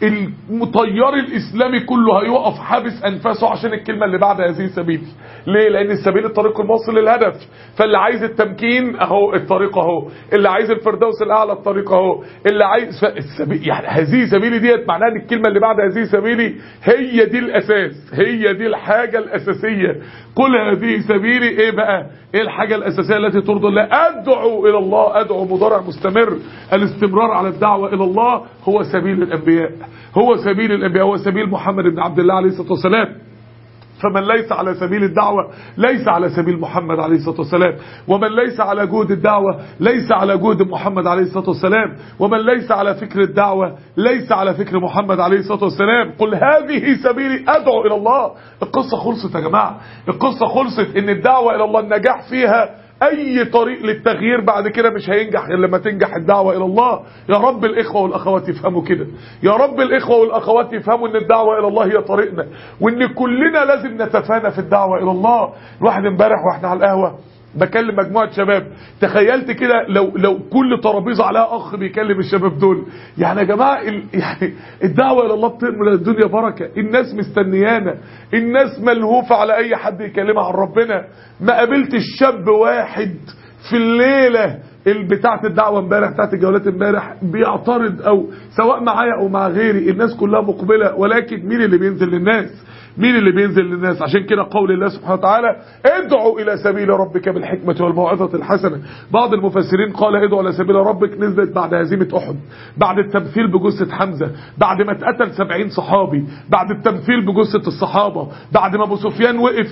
المطيار الاسلامي كله هيقف حابس انفاسه عشان الكلمه اللي بعد هذه سبيل ليه لان السبيل الطريق الموصل للهدف فاللي عايز التمكين اهو الطريق اهو اللي عايز الفردوس الاعلى الطريق اهو اللي عايز السبيل يعني هذه سبيلي ديت معناها ان الكلمه اللي بعد هذه سبيلي هي دي الاساس هي دي الحاجه الاساسيه قل هذه سبيلي ايه بقى ايه الحاجه الاساسيه التي ترضي الله ادعو الى الله ادعو مضارع مستمر الاستمرار على الدعوه الى الله هو سبيل الانبياء هو سبيل الانبياء هو سبيل محمد بن عبد الله عليه الصلاه والسلام فمن ليس على سبيل الدعوة ليس على سبيل محمد عليه الصلاة والسلام ومن ليس على جهد الدعوة ليس على جهد محمد عليه الصلاة والسلام ومن ليس على فكر الدعوة ليس على فكر محمد عليه الصلاة والسلام قل هذه سبيلي أدعو إلى الله القصة خلصت يا جماعة القصة خلصت إن الدعوة إلى الله النجاح فيها اي طريق للتغيير بعد كده مش هينجح غير لما تنجح الدعوة الى الله يا رب الاخوة والاخوات يفهموا كده يا رب الاخوة والاخوات يفهموا ان الدعوة الى الله هي طريقنا وان كلنا لازم نتفانى في الدعوة الى الله الواحد امبارح واحنا على القهوة بكلم مجموعة شباب تخيلت كده لو لو كل ترابيزه عليها اخ بيكلم الشباب دول يعني يا جماعة ال يعني الدعوة الى الله بتعمل الدنيا بركة الناس مستنيانا الناس ملهوفة على اي حد يكلمها عن ربنا ما قابلتش شاب واحد في الليلة بتاعت الدعوة امبارح بتاعت الجولات امبارح بيعترض او سواء معايا او مع غيري الناس كلها مقبلة ولكن مين اللي بينزل للناس مين اللي بينزل للناس عشان كده قول الله سبحانه وتعالى ادعوا الى سبيل ربك بالحكمة والموعظة الحسنة بعض المفسرين قال ادعوا الى سبيل ربك نزلت بعد هزيمة احد بعد التمثيل بجثة حمزة بعد ما اتقتل سبعين صحابي بعد التمثيل بجثة الصحابة بعد ما ابو سفيان وقف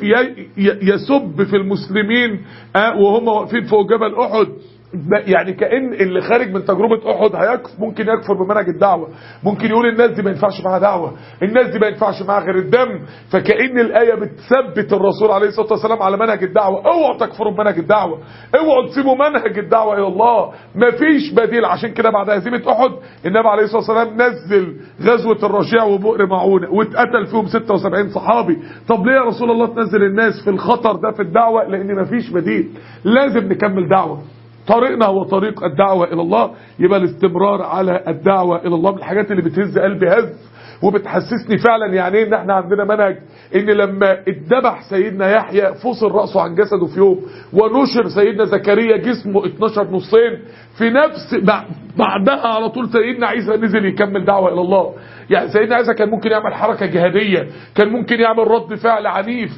يسب في المسلمين وهم واقفين فوق جبل احد يعني كأن اللي خارج من تجربة أحد هيكفر ممكن يكفر بمنهج الدعوة ممكن يقول الناس دي ما ينفعش معاها دعوة الناس دي ما ينفعش معاها غير الدم فكأن الآية بتثبت الرسول عليه الصلاة والسلام على منهج الدعوة اوعوا تكفروا بمنهج الدعوة اوعوا تسيبوا منهج الدعوة إلى الله مفيش بديل عشان كده بعد هزيمة أحد النبي عليه الصلاة والسلام نزل غزوة الرجيع وبؤر معونة واتقتل فيهم 76 صحابي طب ليه يا رسول الله تنزل الناس في الخطر ده في الدعوة لأن مفيش بديل لازم نكمل دعوة طريقنا هو طريق الدعوة إلى الله يبقى الاستمرار على الدعوة إلى الله من الحاجات اللي بتهز قلبي هز وبتحسسني فعلا يعني ايه ان احنا عندنا منهج ان لما اتذبح سيدنا يحيى فصل رأسه عن جسده في يوم ونشر سيدنا زكريا جسمه 12 نصين في نفس بعدها على طول سيدنا عيسى نزل يكمل دعوة الى الله يعني سيدنا عيسى كان ممكن يعمل حركة جهادية كان ممكن يعمل رد فعل عنيف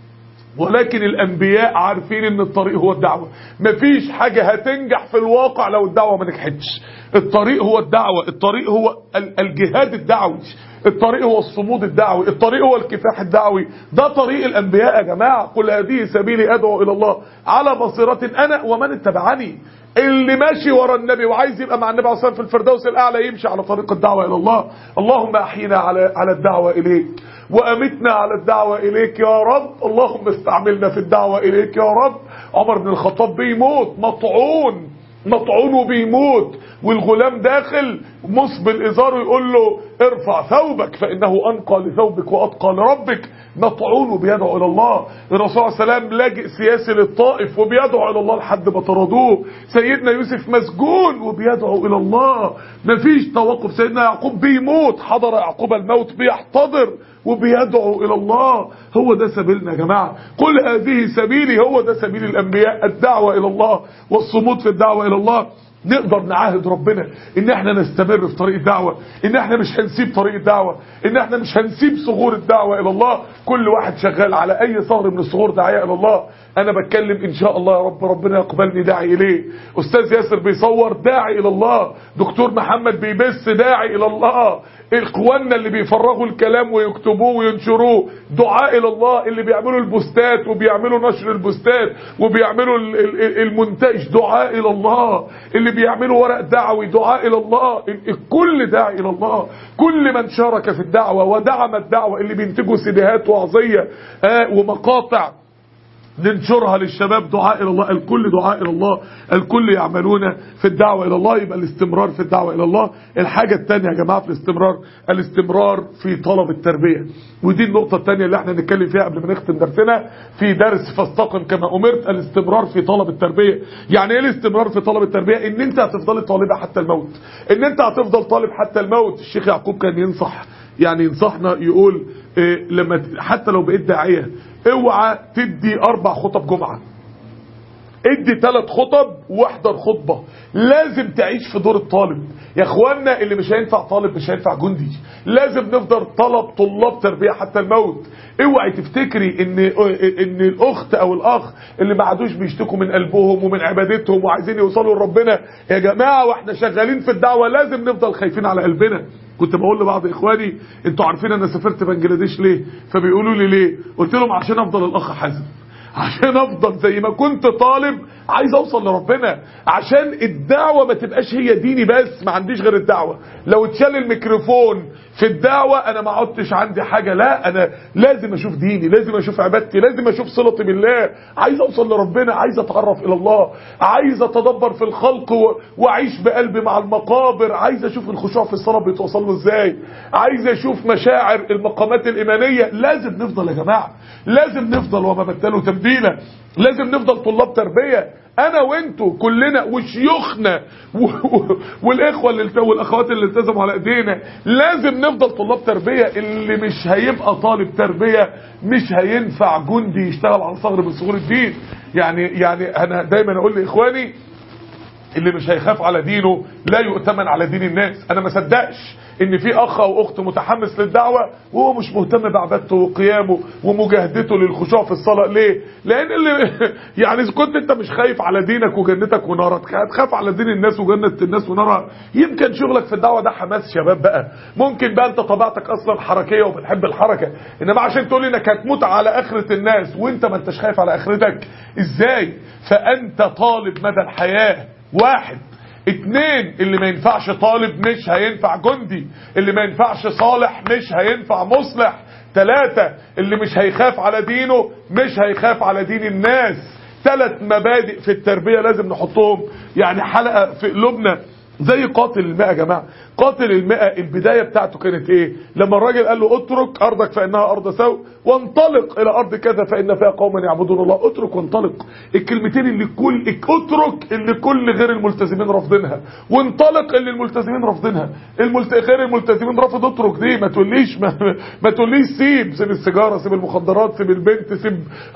ولكن الانبياء عارفين ان الطريق هو الدعوة مفيش حاجة هتنجح في الواقع لو الدعوة ما نجحتش الطريق هو الدعوة الطريق هو الجهاد الدعوي الطريق هو الصمود الدعوي الطريق هو الكفاح الدعوي ده طريق الانبياء يا جماعة قل هذه سبيلي ادعو الى الله على بصيرة انا ومن اتبعني اللي ماشي ورا النبي وعايز يبقى مع النبي عليه الصلاه في الفردوس الاعلى يمشي على طريق الدعوه الى الله اللهم احينا على على الدعوه اليك وامتنا على الدعوه اليك يا رب اللهم استعملنا في الدعوه اليك يا رب عمر بن الخطاب بيموت مطعون مطعون وبيموت والغلام داخل مسبل ازاره يقول له ارفع ثوبك فانه انقى لثوبك واتقى لربك مطعون وبيدعو الى الله الرسول صلى الله عليه وسلم لاجئ سياسي للطائف وبيدعو الى الله لحد ما طردوه سيدنا يوسف مسجون وبيدعو الى الله مفيش توقف سيدنا يعقوب بيموت حضر يعقوب الموت بيحتضر وبيدعو الى الله هو ده سبيلنا يا جماعه قل هذه سبيلي هو ده سبيل الانبياء الدعوه الى الله والصمود في الدعوه الى الله نقدر نعاهد ربنا ان احنا نستمر في طريق الدعوة ان احنا مش هنسيب طريق الدعوة ان احنا مش هنسيب صغور الدعوة الى الله كل واحد شغال على اي صغر من الصغور داعية الى الله انا بتكلم ان شاء الله يا رب ربنا يقبلني داعي اليه استاذ ياسر بيصور داعي الى الله دكتور محمد بيبث داعي الى الله اخواننا اللي بيفرغوا الكلام ويكتبوه وينشروه دعاء الى الله اللي بيعملوا البوستات وبيعملوا نشر البوستات وبيعملوا المونتاج دعاء الى الله اللي بيعملوا ورق دعوي دعاء الى الله الكل داعي الى الله كل من شارك في الدعوة ودعم الدعوة اللي بينتجوا سيديهات وعظية ومقاطع ننشرها للشباب دعاء الى الله الكل دعاء الى الله الكل يعملون في الدعوه الى الله يبقى الاستمرار في الدعوه الى الله الحاجه الثانيه يا جماعه في الاستمرار الاستمرار في طلب التربيه ودي النقطه الثانيه اللي احنا نتكلم فيها قبل ما نختم درسنا في درس فاستقم كما امرت الاستمرار في طلب التربيه يعني ايه الاستمرار في طلب التربيه ان انت هتفضل طالبه حتى الموت ان انت هتفضل طالب حتى الموت الشيخ يعقوب كان ينصح يعني ينصحنا يقول إيه لما حتى لو بقيت داعيه اوعى تدي اربع خطب جمعه ادي ثلاث خطب واحضر خطبه لازم تعيش في دور الطالب يا اخوانا اللي مش هينفع طالب مش هينفع جندي لازم نفضل طلب طلاب تربيه حتى الموت اوعي تفتكري ان ان الاخت او الاخ اللي ما عادوش بيشتكوا من قلبهم ومن عبادتهم وعايزين يوصلوا لربنا يا جماعه واحنا شغالين في الدعوه لازم نفضل خايفين على قلبنا كنت بقول لبعض اخواني انتوا عارفين انا سافرت بنجلاديش ليه فبيقولوا لي ليه قلت لهم عشان افضل الاخ حازم عشان افضل زي ما كنت طالب عايز اوصل لربنا عشان الدعوة ما تبقاش هي ديني بس ما عنديش غير الدعوة لو اتشال الميكروفون في الدعوة انا ما عدتش عندي حاجة لا انا لازم اشوف ديني لازم اشوف عبادتي لازم اشوف صلتي بالله عايز اوصل لربنا عايز اتعرف الى الله عايز اتدبر في الخلق و... واعيش بقلبي مع المقابر عايز اشوف الخشوع في الصلاة بيتوصل له ازاي عايز اشوف مشاعر المقامات الايمانية لازم نفضل يا جماعة لازم نفضل وما بدلوا تبديلا لازم نفضل طلاب تربية انا وانتوا كلنا وشيوخنا و... و... والاخوه اللي والاخوات اللي التزموا على ايدينا لازم نفضل طلاب تربيه اللي مش هيبقى طالب تربيه مش هينفع جندي يشتغل على ثغر من ثغور الدين يعني يعني انا دايما اقول لاخواني اللي مش هيخاف على دينه لا يؤتمن على دين الناس انا ما صدقش ان في اخ او اخت متحمس للدعوه وهو مش مهتم بعبادته وقيامه ومجاهدته للخشوع في الصلاه ليه لان اللي يعني اذا كنت انت مش خايف على دينك وجنتك ونارك هتخاف على دين الناس وجنه الناس ونارها يمكن شغلك في الدعوه ده حماس شباب بقى ممكن بقى انت طبيعتك اصلا حركيه وبتحب الحركه انما عشان تقول انك هتموت على اخره الناس وانت ما انتش خايف على اخرتك ازاي فانت طالب مدى الحياه واحد اتنين اللي ما ينفعش طالب مش هينفع جندي اللي ما ينفعش صالح مش هينفع مصلح تلاتة اللي مش هيخاف على دينه مش هيخاف على دين الناس ثلاث مبادئ في التربية لازم نحطهم يعني حلقة في قلوبنا زي قاتل المئة يا جماعة قاتل المئة البداية بتاعته كانت ايه لما الراجل قال له اترك ارضك فانها ارض سوء وانطلق الى ارض كذا فان فيها قوما يعبدون الله اترك وانطلق الكلمتين اللي كل اترك اللي كل غير الملتزمين رافضينها وانطلق اللي الملتزمين رافضينها الملت... غير الملتزمين رافض اترك دي ما تقوليش ما, ما تقوليش سيب سيب السيجاره سيب المخدرات سيب البنت سيب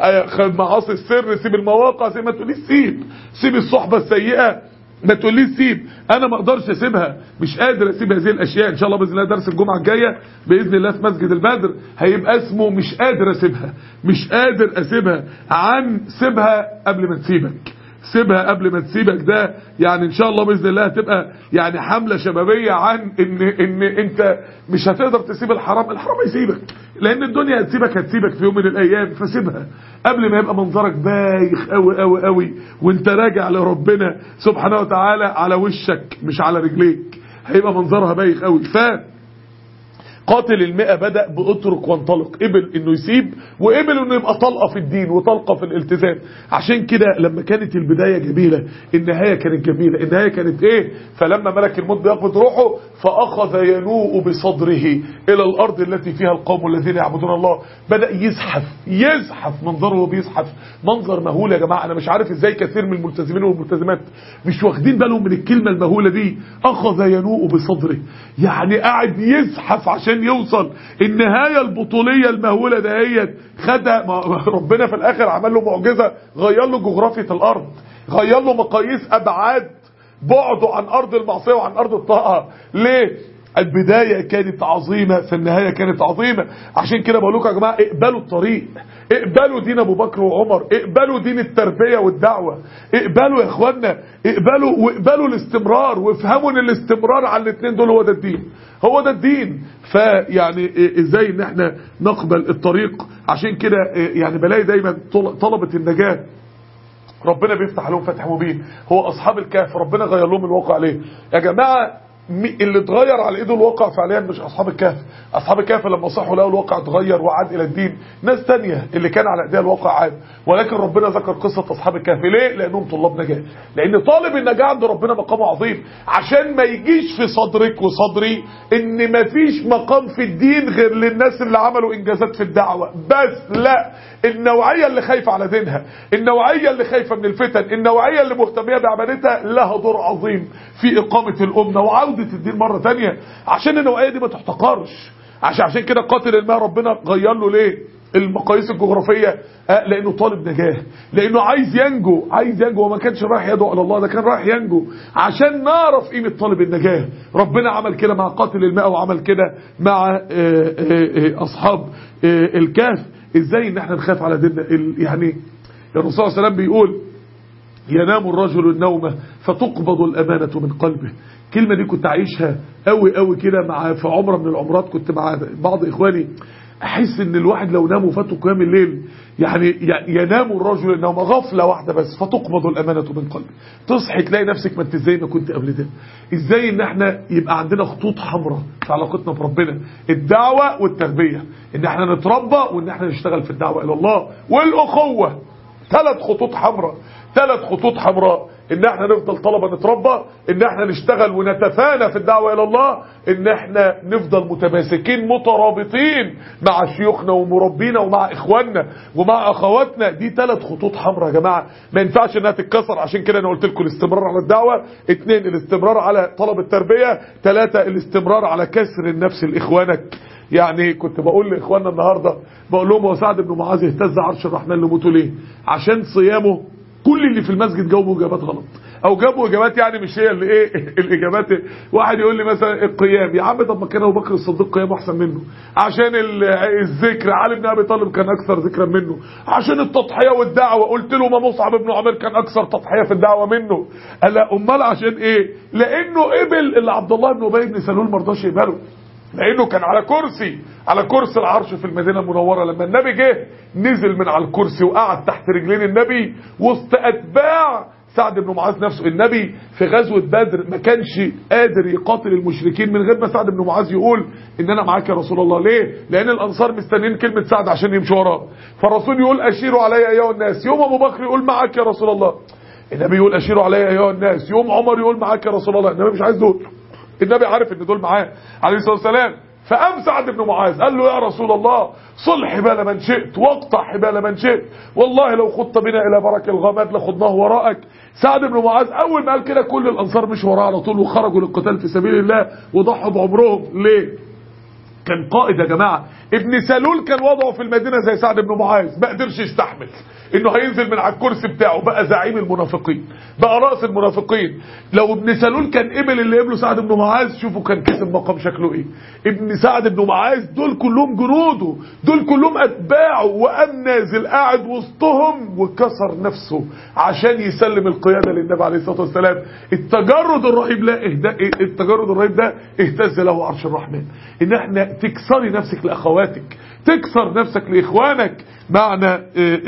معاصي السر سيب المواقع سيب ما تقوليش سيب سيب الصحبه السيئه ما تقوليش سيب انا ما اقدرش اسيبها مش قادر اسيب هذه الاشياء ان شاء الله باذن الله درس الجمعه الجايه باذن الله في مسجد البدر هيبقى اسمه مش قادر اسيبها مش قادر اسيبها عن سيبها قبل ما تسيبك سيبها قبل ما تسيبك ده يعني ان شاء الله باذن الله هتبقى يعني حمله شبابيه عن ان ان انت مش هتقدر تسيب الحرام الحرام هيسيبك لان الدنيا هتسيبك هتسيبك في يوم من الايام فسيبها قبل ما يبقى منظرك بايخ قوي قوي قوي وانت راجع لربنا سبحانه وتعالى على وشك مش على رجليك هيبقى منظرها بايخ قوي ف قاتل المئة بدأ بأترك وانطلق قبل انه يسيب وقبل انه يبقى طلقة في الدين وطلقة في الالتزام عشان كده لما كانت البداية جميلة النهاية كانت جميلة النهاية كانت ايه فلما ملك الموت بيقبض روحه فأخذ ينوء بصدره إلى الأرض التي فيها القوم الذين يعبدون الله بدأ يزحف يزحف منظره وبيزحف منظر مهول يا جماعة أنا مش عارف ازاي كثير من الملتزمين والملتزمات مش واخدين بالهم من الكلمة المهولة دي أخذ ينوء بصدره يعني قاعد يزحف عشان عشان يوصل النهاية البطولية المهولة دهيت خدها ربنا في الاخر عمل له معجزة غير له جغرافية الارض غير له مقاييس ابعاد بعده عن ارض المعصية وعن ارض الطاعة ليه البداية كانت عظيمة في النهاية كانت عظيمة عشان كده بقول لكم يا جماعة اقبلوا الطريق اقبلوا دين ابو بكر وعمر اقبلوا دين التربية والدعوة اقبلوا يا اخوانا اقبلوا واقبلوا الاستمرار وافهموا ان الاستمرار على الاثنين دول هو ده الدين هو ده الدين فيعني ازاي ان احنا نقبل الطريق عشان كده يعني بلاقي دايما طلبة النجاة ربنا بيفتح لهم فتح مبين هو اصحاب الكهف ربنا غير لهم الواقع ليه يا جماعة اللي اتغير على ايده الواقع فعليا مش اصحاب الكهف اصحاب الكهف لما صحوا لقوا الواقع اتغير وعاد الى الدين ناس تانية اللي كان على ايديها الواقع عاد ولكن ربنا ذكر قصة اصحاب الكهف ليه لانهم طلاب نجاة لان طالب النجاة عند ربنا مقامه عظيم عشان ما يجيش في صدرك وصدري ان مفيش مقام في الدين غير للناس اللي عملوا انجازات في الدعوة بس لا النوعية اللي خايفة على دينها النوعية اللي خايفة من الفتن النوعية اللي مهتمية بعبادتها لها دور عظيم في اقامة الامة وعودة الدين مرة تانية عشان النوعية دي ما تحتقرش عشان عشان كده قاتل الماء ربنا غير له ليه المقاييس الجغرافية آه لانه طالب نجاة لانه عايز ينجو عايز ينجو وما كانش رايح يدعو الى الله ده كان رايح ينجو عشان نعرف قيمة طالب النجاة ربنا عمل كده مع قاتل الماء وعمل كده مع آه آه اصحاب الكهف ازاي ان احنا نخاف على ديننا يعني الرسول صلى الله عليه وسلم بيقول ينام الرجل النوم فتقبض الأمانة من قلبه الكلمة دي كنت عايشها قوي قوي كده مع في عمرة من العمرات كنت مع بعض إخواني أحس إن الواحد لو نام وفاته قيام الليل يعني ينام الرجل النوم غفلة واحدة بس فتقبض الأمانة من قلبه تصحي تلاقي نفسك ما انت ازاي ما كنت قبل ده ازاي ان احنا يبقى عندنا خطوط حمراء في علاقتنا بربنا الدعوة والتربية ان احنا نتربى وان احنا نشتغل في الدعوة الى الله والأخوة ثلاث خطوط حمراء ثلاث خطوط حمراء ان احنا نفضل طلبة نتربى ان احنا نشتغل ونتفانى في الدعوة الى الله ان احنا نفضل متماسكين مترابطين مع شيوخنا ومربينا ومع اخواننا ومع اخواتنا دي ثلاث خطوط حمراء يا جماعة ما ينفعش انها تتكسر عشان كده انا قلت لكم الاستمرار على الدعوة اثنين الاستمرار على طلب التربية ثلاثة الاستمرار على كسر النفس لاخوانك يعني كنت بقول لاخواننا النهاردة بقول لهم هو سعد بن معاذ اهتز عرش الرحمن لموته ليه عشان صيامه كل اللي في المسجد جاوبوا اجابات غلط او جابوا اجابات يعني مش هي اللي ايه الاجابات واحد يقول لي مثلا القيام يا عم طب ما كان ابو بكر الصديق قيامه احسن منه عشان الذكر علي بن ابي طالب كان اكثر ذكرا منه عشان التضحيه والدعوه قلت له ما مصعب بن عمير كان اكثر تضحيه في الدعوه منه قال امال عشان ايه لانه قبل اللي عبد الله بن ابي بن سلول ما رضاش يقبله لانه كان على كرسي على كرسي العرش في المدينة المنورة لما النبي جه نزل من على الكرسي وقعد تحت رجلين النبي وسط اتباع سعد بن معاذ نفسه النبي في غزوة بدر ما كانش قادر يقاتل المشركين من غير ما سعد بن معاذ يقول ان انا معاك يا رسول الله ليه لان الانصار مستنيين كلمة سعد عشان يمشوا وراه فالرسول يقول اشيروا علي ايها الناس يوم ابو بكر يقول معاك يا رسول الله النبي يقول اشيروا علي ايها الناس يوم عمر يقول معاك يا رسول الله النبي مش عايز دول النبي عارف ان دول معاه عليه الصلاه والسلام فقام سعد بن معاذ قال له يا رسول الله صل حبال من شئت واقطع حبال من شئت والله لو خضت بنا الى برك الغماد لخضناه وراءك سعد بن معاذ اول ما قال كده كل الانصار مشوا وراه على طول وخرجوا للقتال في سبيل الله وضحوا بعمرهم ليه كان قائد يا جماعه ابن سلول كان وضعه في المدينه زي سعد بن معاذ ما قدرش يستحمل انه هينزل من على الكرسي بتاعه بقى زعيم المنافقين بقى راس المنافقين لو ابن سلول كان قبل اللي قبله سعد بن معاذ شوفوا كان كسب مقام شكله ايه ابن سعد بن معاذ دول كلهم جنوده دول كلهم اتباعه وقام نازل قاعد وسطهم وكسر نفسه عشان يسلم القياده للنبي عليه الصلاه والسلام التجرد الرهيب لا اهدا التجرد الرهيب ده اهتز له عرش الرحمن ان احنا تكسري نفسك لاخواتك تكسر نفسك لاخوانك معنى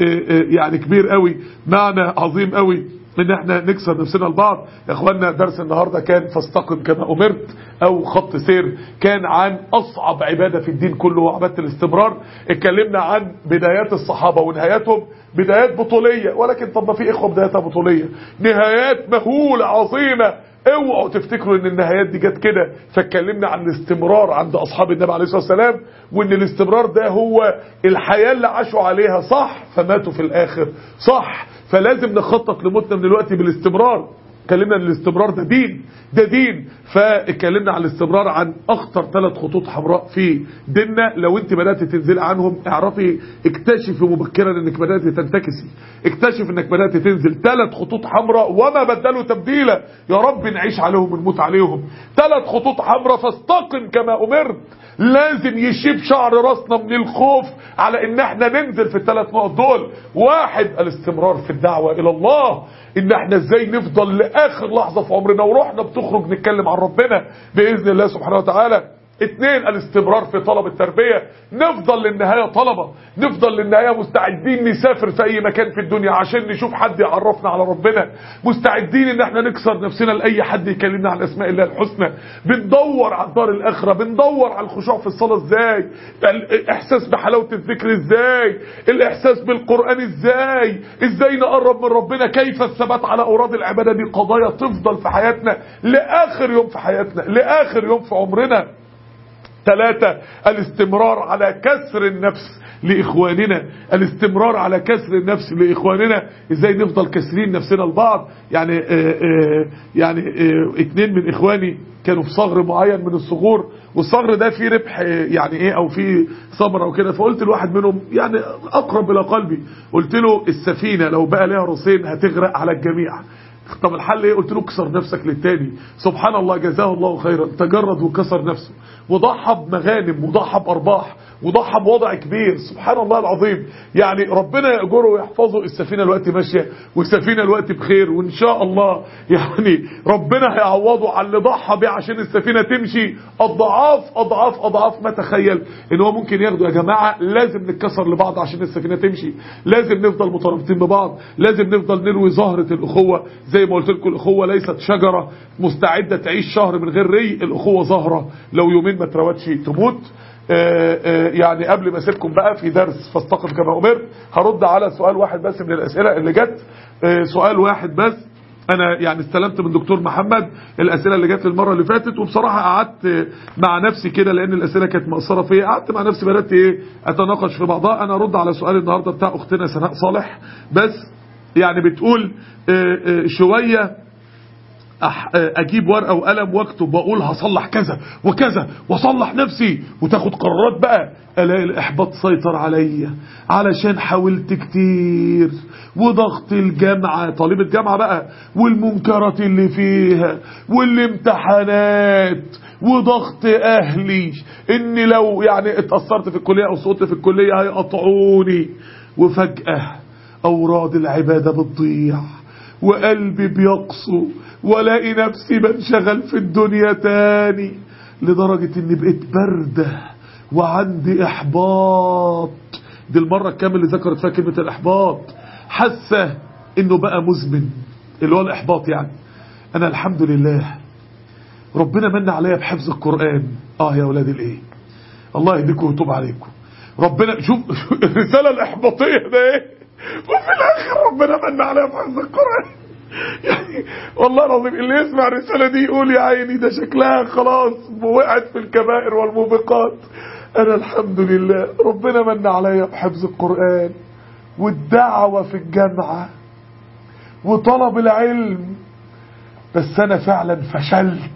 يعني كبير قوي معنى عظيم قوي ان احنا نكسر نفسنا لبعض يا اخوانا درس النهاردة كان فاستقم كما امرت او خط سير كان عن اصعب عبادة في الدين كله وعبادة الاستمرار اتكلمنا عن بدايات الصحابة ونهاياتهم بدايات بطولية ولكن طب ما في اخوة بداياتها بطولية نهايات مهولة عظيمة اوعوا تفتكروا ان النهايات دي جت كده فاتكلمنا عن الاستمرار عند اصحاب النبي عليه الصلاه والسلام وان الاستمرار ده هو الحياه اللي عاشوا عليها صح فماتوا في الاخر صح فلازم نخطط لموتنا من الوقت بالاستمرار اتكلمنا ان الاستمرار ده دين ده دين فاتكلمنا عن الاستمرار عن اخطر ثلاث خطوط حمراء في ديننا لو انت بدات تنزلي عنهم اعرفي اكتشفي مبكرا انك بدات تنتكسي اكتشف انك بدات تنزل ثلاث خطوط حمراء وما بدلوا تبديلا يا رب نعيش عليهم ونموت عليهم ثلاث خطوط حمراء فاستقم كما امرت لازم يشيب شعر راسنا من الخوف على ان احنا ننزل في الثلاث نقط دول واحد الاستمرار في الدعوة الى الله ان احنا ازاي نفضل لاخر لحظة في عمرنا وروحنا بتخرج نتكلم عن ربنا باذن الله سبحانه وتعالى اتنين الاستمرار في طلب التربية نفضل للنهاية طلبة نفضل للنهاية مستعدين نسافر في اي مكان في الدنيا عشان نشوف حد يعرفنا على ربنا مستعدين ان احنا نكسر نفسنا لاي حد يكلمنا عن اسماء الله الحسنى بندور على الدار الاخرة بندور على الخشوع في الصلاة ازاي الاحساس بحلاوة الذكر ازاي الاحساس بالقرآن ازاي ازاي نقرب من ربنا كيف الثبات على اوراد العبادة دي قضايا تفضل في حياتنا لاخر يوم في حياتنا لاخر يوم في عمرنا ثلاثة الاستمرار على كسر النفس لإخواننا الاستمرار على كسر النفس لإخواننا إزاي نفضل كسرين نفسنا لبعض يعني آآ آآ يعني آآ اتنين من إخواني كانوا في صغر معين من الصغور والصغر ده فيه ربح يعني ايه او فيه صبر او كده فقلت لواحد منهم يعني اقرب الى قلبي قلت له السفينة لو بقى لها راسين هتغرق على الجميع طب الحل ايه قلت له اكسر نفسك للتاني سبحان الله جزاه الله خيرا تجرد وكسر نفسه وضحى بمغانم وضحى بارباح وضحى بوضع كبير سبحان الله العظيم يعني ربنا يأجره ويحفظه السفينة الوقت ماشية والسفينة الوقت بخير وإن شاء الله يعني ربنا هيعوضه على اللي ضحى بيه عشان السفينة تمشي أضعاف أضعاف أضعاف ما تخيل إن هو ممكن ياخده يا جماعة لازم نتكسر لبعض عشان السفينة تمشي لازم نفضل مترابطين ببعض لازم نفضل نروي زهرة الأخوة زي ما قلت لكم الأخوة ليست شجرة مستعدة تعيش شهر من غير ري الأخوة زهرة لو يومين ما تروتش تموت آآ آآ يعني قبل ما اسيبكم بقى في درس فاستقم كما امرت هرد على سؤال واحد بس من الاسئله اللي جت سؤال واحد بس انا يعني استلمت من دكتور محمد الاسئله اللي جت المره اللي فاتت وبصراحه قعدت مع نفسي كده لان الاسئله كانت مقصره فيا قعدت مع نفسي بدات ايه اتناقش في بعضها انا ارد على سؤال النهارده بتاع اختنا سناء صالح بس يعني بتقول آآ شويه اجيب ورقه وقلم واكتب واقول هصلح كذا وكذا واصلح نفسي وتاخد قرارات بقى الاقي الاحباط سيطر عليا علشان حاولت كتير وضغط الجامعه طالبه جامعه بقى والمنكرات اللي فيها والامتحانات وضغط اهلي ان لو يعني اتاثرت في الكليه او صوت في الكليه هيقطعوني وفجاه اوراد العباده بتضيع وقلبي بيقسو والاقي نفسي بنشغل في الدنيا تاني لدرجة اني بقيت باردة وعندي احباط دي المرة الكامل اللي ذكرت فيها كلمة الاحباط حاسة انه بقى مزمن اللي هو الاحباط يعني انا الحمد لله ربنا من عليا بحفظ القرآن اه يا ولاد الايه الله يهديكم ويتوب عليكم ربنا شوف الرسالة الاحباطية ده ايه وفي الاخر ربنا من عليا بحفظ القرآن يعني والله العظيم اللي يسمع الرسالة دي يقول يا عيني ده شكلها خلاص وقعت في الكبائر والموبقات انا الحمد لله ربنا من عليا بحفظ القرآن والدعوة في الجامعة وطلب العلم بس انا فعلا فشلت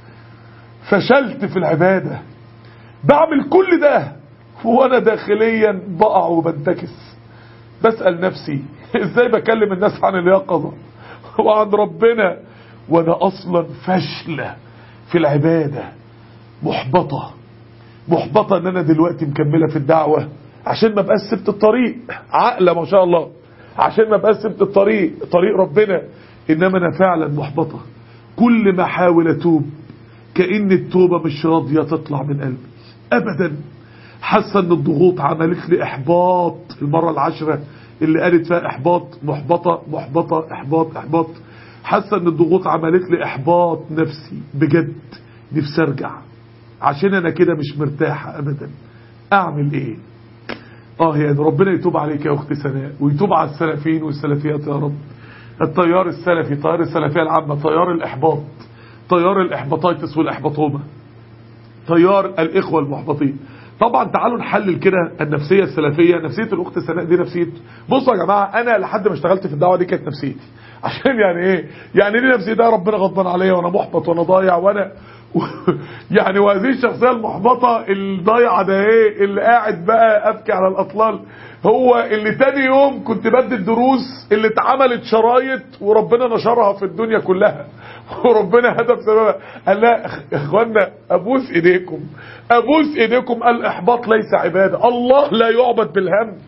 فشلت في العبادة بعمل كل ده وانا داخليا بقع وبنتكس بسأل نفسي ازاي بكلم الناس عن اليقظة وعن ربنا وانا اصلا فاشلة في العبادة محبطة محبطة ان انا دلوقتي مكملة في الدعوة عشان ما بقاش سبت الطريق عقلة ما شاء الله عشان ما بقاش سبت الطريق طريق ربنا انما انا فعلا محبطة كل ما احاول اتوب كأن التوبة مش راضية تطلع من قلبي ابدا حاسة ان الضغوط عملت لي احباط المرة العشرة اللي قالت فيها احباط محبطة محبطة احباط احباط حاسة ان الضغوط عملت لي احباط نفسي بجد نفسي ارجع عشان انا كده مش مرتاحة ابدا اعمل ايه اه يعني ربنا يتوب عليك يا اختي سناء ويتوب على السلفيين والسلفيات يا رب التيار السلفي تيار السلفية العامة تيار الاحباط تيار الاحباطيتس والاحباطومة تيار الاخوة المحبطين طبعا تعالوا نحلل كده النفسية السلفية نفسية الاخت سناء دي نفسية بصوا يا جماعة انا لحد ما اشتغلت في الدعوة دي كانت نفسيتي عشان يعني ايه يعني دي نفسي ده ربنا غضبان عليا وانا محبط وانا ضايع وانا يعني وهذه الشخصية المحبطة الضايعة ده ايه اللي قاعد بقى ابكي على الاطلال هو اللي تاني يوم كنت بدي الدروس اللي اتعملت شرايط وربنا نشرها في الدنيا كلها وربنا هدف سببها قال لا يا اخوانا ابوس ايديكم ابوس ايديكم الاحباط ليس عبادة الله لا يعبد بالهم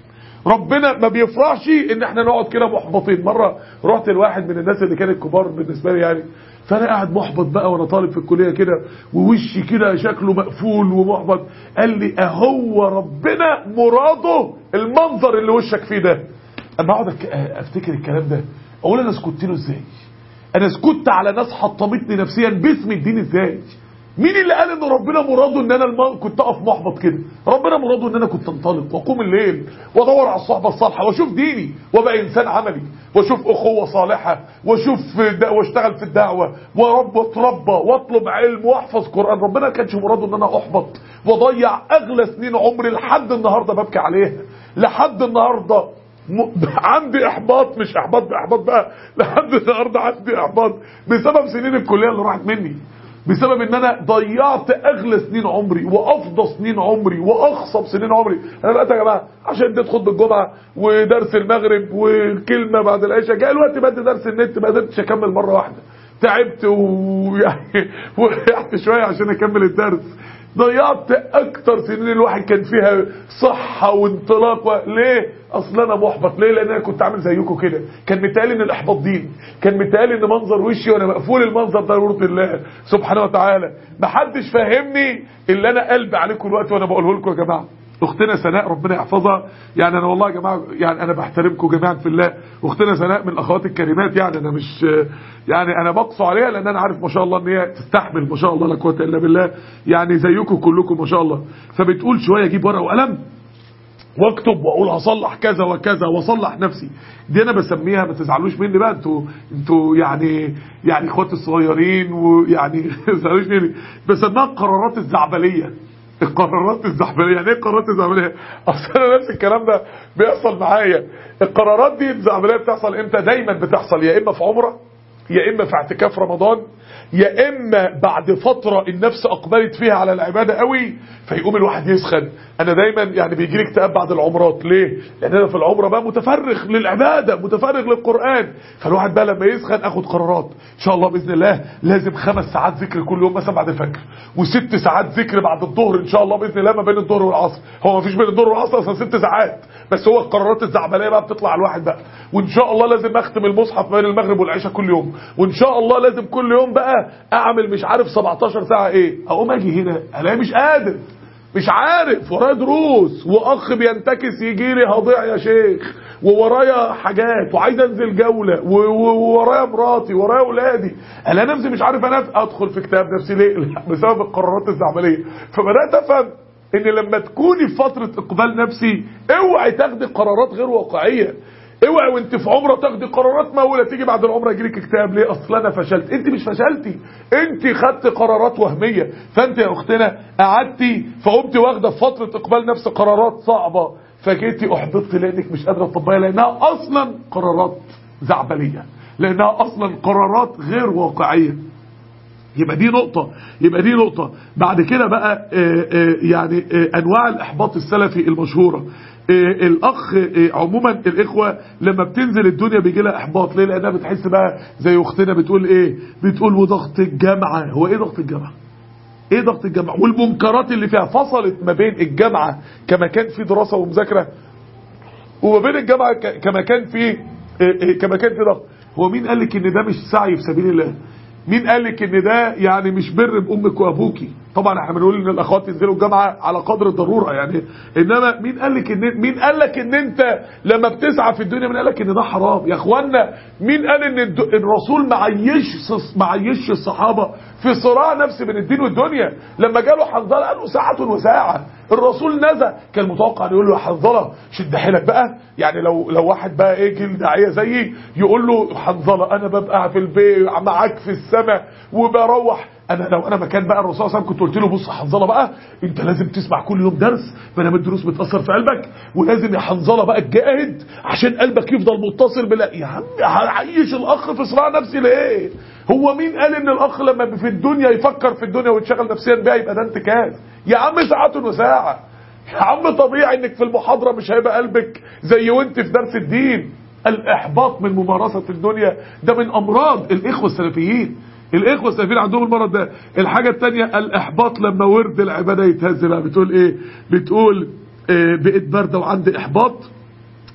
ربنا ما بيفرحش ان احنا نقعد كده محبطين مره رحت لواحد من الناس اللي كانت كبار بالنسبه لي يعني فانا قاعد محبط بقى وانا طالب في الكليه كده ووشي كده شكله مقفول ومحبط قال لي اهو ربنا مراده المنظر اللي وشك فيه ده اما اقعد أك- افتكر الكلام ده اقول انا سكت له ازاي انا سكت على ناس حطمتني نفسيا باسم الدين ازاي مين اللي قال ان ربنا مراده ان انا الم... كنت اقف محبط كده ربنا مراده ان انا كنت انطلق واقوم الليل وادور على الصحبه الصالحه واشوف ديني وابقى انسان عملي واشوف اخوه صالحه واشوف د... واشتغل في الدعوه ورب واتربى واطلب علم واحفظ قران ربنا ما كانش مراده ان انا احبط واضيع اغلى سنين عمري لحد النهارده ببكي عليها لحد النهارده م... عندي احباط مش احباط باحباط بقى لحد النهارده عندي احباط بسبب سنين الكليه اللي راحت مني بسبب ان انا ضيعت اغلى سنين عمري وافضل سنين عمري واخصب سنين عمري انا دلوقتي يا جماعه عشان اديت خطبه الجمعه ودرس المغرب والكلمه بعد العشاء جاء الوقت بدي درس النت ما قدرتش اكمل مره واحده تعبت ويعني وريحت شويه عشان اكمل الدرس ضيعت اكتر سنين الواحد كان فيها صحة وانطلاق و... ليه اصل انا محبط ليه لان انا كنت عامل زيكم كده كان متهيألي ان الاحباط دين كان متهيألي ان منظر وشي وانا مقفول المنظر ده نور الله سبحانه وتعالى محدش فاهمني اللي انا قلبي عليكم الوقت وانا بقوله لكم يا جماعه اختنا سناء ربنا يحفظها يعني انا والله يا جماعه يعني انا بحترمكم جميعا في الله واختنا سناء من الاخوات الكريمات يعني انا مش يعني انا بقصو عليها لان انا عارف ما شاء الله ان هي تستحمل ما شاء الله لا قوه الا بالله يعني زيكم كلكم ما شاء الله فبتقول شويه اجيب ورقه وقلم واكتب واقول هصلح كذا وكذا واصلح نفسي دي انا بسميها ما تزعلوش مني بقى انتوا انتوا يعني يعني اخواتي الصغيرين ويعني ما تزعلوش مني بسميها القرارات الزعبليه القرارات الزعبليه يعني ايه القرارات الزعبليه اصل انا نفس الكلام ده بيحصل معايا القرارات دي الزعبليه بتحصل امتى دايما بتحصل يا اما في عمره يا اما في اعتكاف رمضان يا اما بعد فترة النفس اقبلت فيها على العبادة قوي فيقوم الواحد يسخن انا دايما يعني بيجي لي اكتئاب بعد العمرات ليه لان انا في العمرة بقى متفرغ للعبادة متفرغ للقرآن فالواحد بقى لما يسخن اخد قرارات ان شاء الله باذن الله لازم خمس ساعات ذكر كل يوم مثلا بعد الفجر وست ساعات ذكر بعد الظهر ان شاء الله باذن الله ما بين الظهر والعصر هو ما فيش بين الظهر والعصر اصلا ست ساعات بس هو القرارات الزعبليه بقى بتطلع على الواحد بقى وان شاء الله لازم اختم المصحف بين المغرب والعشاء كل يوم وان شاء الله لازم كل يوم بقى اعمل مش عارف 17 ساعه ايه اقوم اجي هنا الاقي مش قادر مش عارف ورايا دروس واخ بينتكس يجي لي هضيع يا شيخ وورايا حاجات وعايز انزل جوله و- و- وورايا مراتي ورايا اولادي الاقي نفسي مش عارف انام ادخل في كتاب نفسي ليه بسبب القرارات الزعبليه فبدات افهم ان لما تكوني في فتره اقبال نفسي اوعي تاخدي قرارات غير واقعيه اوعي وانت في عمره تاخدي قرارات مهوله تيجي بعد العمره يجيلك اكتئاب ليه اصل انا فشلت انت مش فشلتي انت خدت قرارات وهميه فانت يا اختنا قعدتي فقمت واخده في فتره اقبال نفس قرارات صعبه فجيتي احبطت لانك مش قادره تطبقيها لانها اصلا قرارات زعبليه لانها اصلا قرارات غير واقعيه يبقى دي نقطة يبقى دي نقطة بعد كده بقى آه، آه، يعني آه، أنواع الإحباط السلفي المشهورة آه، الأخ آه، عموما الإخوة لما بتنزل الدنيا بيجي لها إحباط ليه لأنها بتحس بقى زي أختنا بتقول إيه بتقول وضغط الجامعة هو إيه ضغط الجامعة ايه ضغط الجامعة والمنكرات اللي فيها فصلت ما بين الجامعة كمكان فيه دراسة ومذاكرة وما بين الجامعة ك- كمكان فيه إيه إيه كمكان فيه ضغط هو مين قال لك ان ده مش سعي في سبيل الله مين قال لك ان ده يعني مش بر بامك وابوكي طبعا احنا بنقول ان الاخوات ينزلوا الجامعه على قدر الضروره يعني انما مين قال لك ان مين قال لك ان انت لما بتسعى في الدنيا مين قال لك ان ده حرام يا اخوانا مين قال ان الد- الرسول معيش معيش الصحابه في صراع نفسي بين الدين والدنيا لما جاله حنظله قال له ساعه وساعه الرسول نزل كان متوقع ان يقول له يا حنظله شد حيلك بقى يعني لو لو واحد بقى ايه جيل داعيه زيي يقول له حنظله انا ببقى في البيت معاك في السماء وبروح انا لو انا مكان بقى الرسول صلى الله عليه وسلم كنت قلت له بص يا حنظله بقى انت لازم تسمع كل يوم درس ما دام الدروس بتاثر في قلبك ولازم يا حنظله بقى تجاهد عشان قلبك يفضل متصل بالله يا عم هعيش الاخ في صراع نفسي ليه هو مين قال ان الاخ لما في الدنيا يفكر في الدنيا ويتشغل نفسيا بيها يبقى ده انتكاس يا عم ساعات وساعه يا عم طبيعي انك في المحاضره مش هيبقى قلبك زي وانت في درس الدين الاحباط من ممارسه الدنيا ده من امراض الاخوه السلفيين الاخوه السلفيين عندهم المرض ده الحاجه الثانيه الاحباط لما ورد العباده يتهز بقى بتقول ايه بتقول إيه بقيت بارده وعندي احباط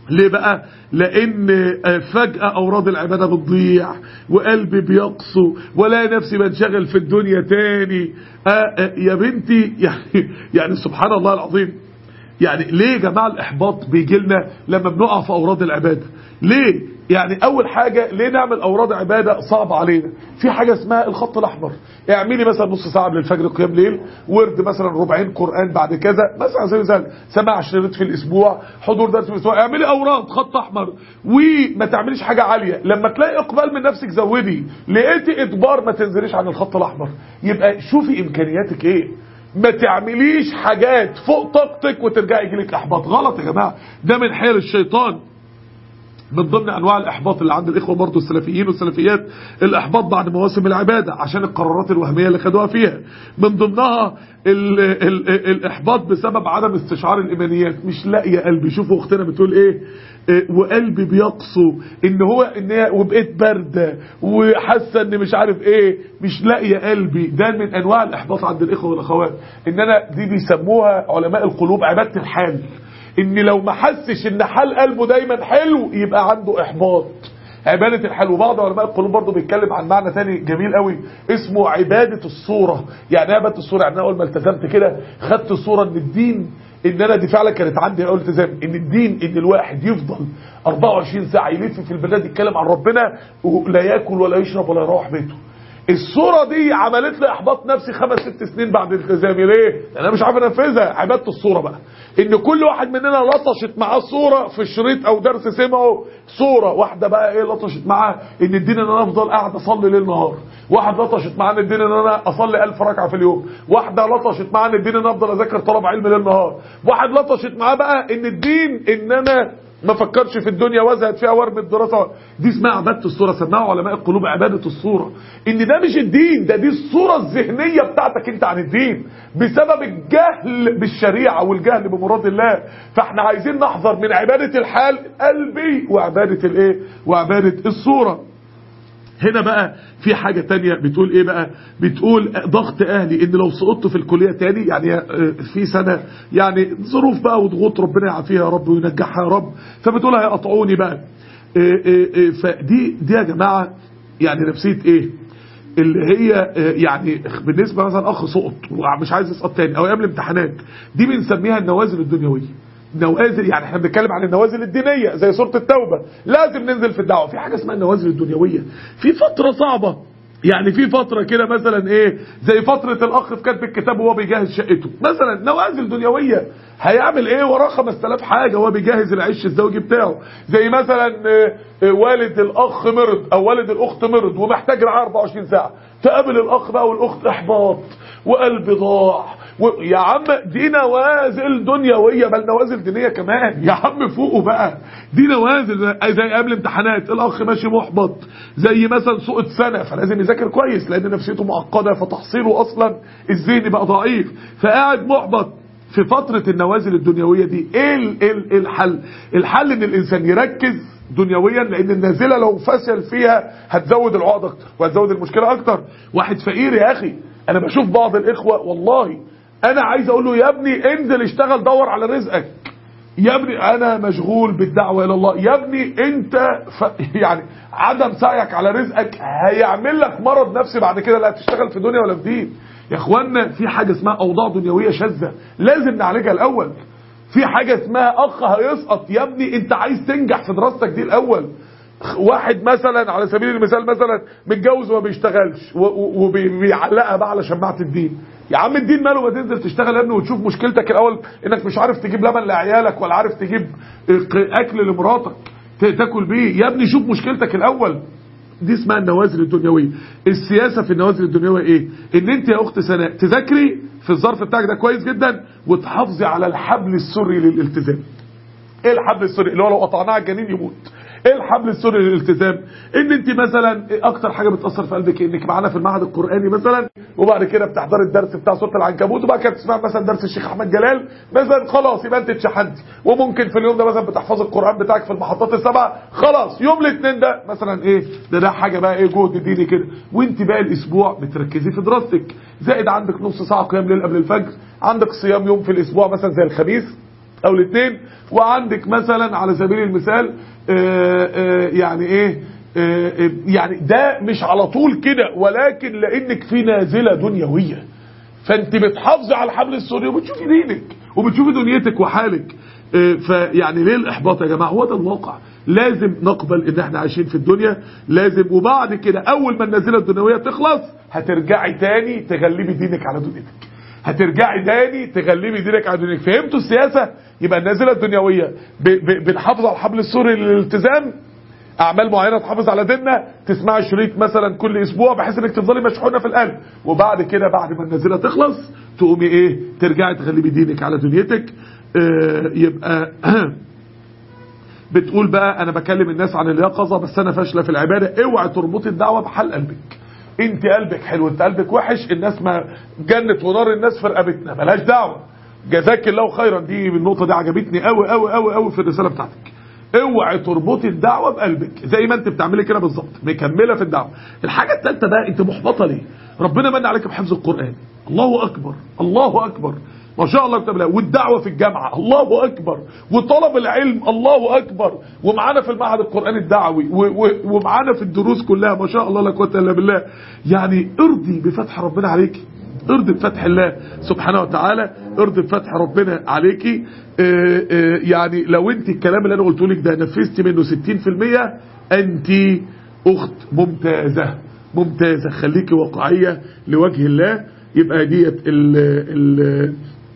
ليه بقى لان فجأة اوراد العبادة بتضيع وقلبي بيقسو ولا نفسي بنشغل في الدنيا تاني آه يا بنتي يعني, يعني سبحان الله العظيم يعني ليه يا جماعة الاحباط بيجي لنا لما بنقع في اوراد العبادة ليه يعني اول حاجة ليه نعمل اوراد عبادة صعب علينا في حاجة اسمها الخط الاحمر اعملي مثلا نص ساعة قبل الفجر قيام ليل ورد مثلا ربعين قرآن بعد كذا مثلا زي مثلا سماع شريط في الاسبوع حضور درس في الاسبوع اعملي اوراد خط احمر وما تعمليش حاجة عالية لما تلاقي اقبال من نفسك زودي لقيتي اجبار ما تنزليش عن الخط الاحمر يبقى شوفي امكانياتك ايه ما تعمليش حاجات فوق طاقتك وترجعي يجيلك احباط غلط يا جماعه ده من حيل الشيطان من ضمن انواع الاحباط اللي عند الاخوه برضه السلفيين والسلفيات الاحباط بعد مواسم العباده عشان القرارات الوهميه اللي خدوها فيها من ضمنها ال ال الاحباط بسبب عدم استشعار الايمانيات مش لاقيه قلبي شوفوا اختنا بتقول ايه إيه وقلبي بيقسو ان هو ان هي وبقيت بارده وحاسه ان مش عارف ايه مش لاقيه قلبي ده من انواع الاحباط عند الاخوه والاخوات ان انا دي بيسموها علماء القلوب عباده الحال ان لو ما حسش ان حال قلبه دايما حلو يبقى عنده احباط عبادة الحال وبعض علماء القلوب برضه بيتكلم عن معنى تاني جميل قوي اسمه عبادة الصورة يعني ايه عبادة الصورة يعني انا اول ما التزمت كده خدت صورة ان الدين ان انا دي فعلا كانت عندي اول التزام ان الدين ان الواحد يفضل 24 ساعة يلف في البلاد يتكلم عن ربنا ولا ياكل ولا يشرب ولا يروح بيته الصورة دي عملت لي احباط نفسي خمس ست سنين بعد التزامي ليه انا مش عارف انفذها عبادة الصورة بقى ان كل واحد مننا لطشت معاه صورة في شريط او درس سمعه صورة واحدة بقى ايه لطشت معاه ان الدين ان انا افضل قاعد اصلي ليل نهار واحد لطشت معاه ان الدين ان انا اصلي ألف ركعة في اليوم واحدة لطشت معاه ان الدين ان انا افضل اذاكر طلب علم ليل نهار واحد لطشت معاه بقى ان الدين ان انا ما فكرش في الدنيا وزهد فيها ورم الدراسة دي اسمها عبادة الصورة سماها علماء القلوب عبادة الصورة ان ده مش الدين ده دي الصورة الذهنية بتاعتك انت عن الدين بسبب الجهل بالشريعة والجهل بمراد الله فاحنا عايزين نحذر من عبادة الحال قلبي وعبادة الايه وعبادة الصورة هنا بقى في حاجة تانية بتقول ايه بقى بتقول ضغط اهلي ان لو سقطت في الكلية تاني يعني في سنة يعني ظروف بقى وضغوط ربنا يعافيها يا رب وينجحها يا رب فبتقول هيقطعوني بقى إيه إيه إيه فدي دي يا جماعة يعني نفسية ايه اللي هي يعني بالنسبة مثلا اخ سقط ومش عايز يسقط تاني او يعمل امتحانات دي بنسميها النوازل الدنيوية نوازل يعني احنا بنتكلم عن النوازل الدينية زي سورة التوبة لازم ننزل في الدعوة في حاجة اسمها النوازل الدنيوية في فترة صعبة يعني في فترة كده مثلا ايه زي فترة الاخ في كتب الكتاب وهو بيجهز شقته مثلا نوازل دنيوية هيعمل ايه وراه 5000 حاجة وهو بيجهز العيش الزوجي بتاعه زي مثلا اه اه والد الاخ مرض او والد الاخت مرض ومحتاج رعاية 24 ساعة تقابل الاخ بقى والاخت احباط وقلب ضاع و... يا عم دي نوازل دنيوية بل نوازل دينية كمان يا عم فوقه بقى دي نوازل زي قبل امتحانات الاخ ماشي محبط زي مثلا سقط سنة فلازم يذاكر كويس لان نفسيته معقدة فتحصيله اصلا الذهني بقى ضعيف فقاعد محبط في فترة النوازل الدنيوية دي ايه ال... ال... الحل الحل ان الانسان يركز دنيويا لان النازله لو فشل فيها هتزود العقد اكتر وهتزود المشكله اكتر واحد فقير يا اخي انا بشوف بعض الاخوه والله انا عايز اقول له يا ابني انزل اشتغل دور على رزقك يا ابني انا مشغول بالدعوه الى الله يا ابني انت ف... يعني عدم سعيك على رزقك هيعمل لك مرض نفسي بعد كده لا تشتغل في دنيا ولا في دين يا اخوانا في حاجه اسمها اوضاع دنيويه شاذه لازم نعالجها الاول في حاجه اسمها اخ هيسقط يا ابني انت عايز تنجح في دراستك دي الاول واحد مثلا على سبيل المثال مثلا متجوز وما بيشتغلش وبيعلقها بقى على شماعه الدين يا عم الدين ماله ما تنزل تشتغل يا ابني وتشوف مشكلتك الاول انك مش عارف تجيب لبن لعيالك ولا عارف تجيب اكل لمراتك تاكل بيه يا ابني شوف مشكلتك الاول دي اسمها النوازل الدنيويه السياسه في النوازل الدنيويه ايه ان انت يا اخت سناء تذاكري في الظرف بتاعك ده كويس جدا وتحافظي على الحبل السري للالتزام ايه الحبل السري اللي هو لو قطعناه على الجنين يموت ايه الحبل السري للالتزام ان انت مثلا اكتر حاجه بتاثر في قلبك انك معانا في المعهد القراني مثلا وبعد كده بتحضري الدرس بتاع سوره العنكبوت وبعد كده بتسمع مثلا درس الشيخ احمد جلال مثلا خلاص يبقى انت اتشحنتي وممكن في اليوم ده مثلا بتحفظي القران بتاعك في المحطات السبعه خلاص يوم الاثنين ده مثلا ايه ده ده حاجه بقى ايه جهد ديني كده وانت باقي الاسبوع بتركزي في دراستك زائد عندك نص ساعه قيام ليل قبل الفجر عندك صيام يوم في الاسبوع مثلا زي الخميس او الاثنين وعندك مثلا على سبيل المثال آه، آه، يعني ايه آه، آه، يعني ده مش على طول كده ولكن لانك في نازله دنيويه فانت بتحافظي على الحبل السوري وبتشوفي دينك وبتشوفي دنيتك وحالك آه، فيعني ليه الاحباط يا جماعه هو ده الواقع لازم نقبل ان احنا عايشين في الدنيا لازم وبعد كده اول ما النازله الدنيويه تخلص هترجعي تاني تغلبي دينك على دنيتك هترجعي تاني تغلبي دينك على دنيتك فهمتوا السياسه يبقى النازله الدنيويه ب- ب- بنحافظ على الحبل السوري للالتزام اعمال معينه تحافظ على ديننا تسمعي شريط مثلا كل اسبوع بحيث انك تفضلي مشحونه في القلب وبعد كده بعد ما النازله تخلص تقومي ايه ترجعي تغلبي دينك على دنيتك آه يبقى بتقول بقى انا بكلم الناس عن اليقظه بس انا فاشله في العباده اوعي تربطي الدعوه بحال قلبك انت قلبك حلو انت قلبك وحش الناس ما جنة ونار الناس في رقبتنا ملهاش دعوه جزاك الله خيرا دي النقطه دي عجبتني قوي قوي قوي قوي في الرساله بتاعتك اوعي تربطي الدعوه بقلبك زي ما انت بتعملي كده بالظبط مكمله في الدعوه الحاجه الثالثه بقى انت محبطه ليه ربنا من عليك بحفظ القران الله اكبر الله اكبر ما شاء الله كتب الله والدعوه في الجامعه الله اكبر وطلب العلم الله اكبر ومعانا في المعهد القراني الدعوي و- و- ومعانا في الدروس كلها ما شاء الله لا قوه الا بالله يعني ارضي بفتح ربنا عليك ارضي بفتح الله سبحانه وتعالى ارضي بفتح ربنا عليكي اه اه يعني لو انت الكلام اللي انا قلته لك ده نفذتي منه 60% انت اخت ممتازه ممتازه خليكي واقعيه لوجه الله يبقى ديت ال ال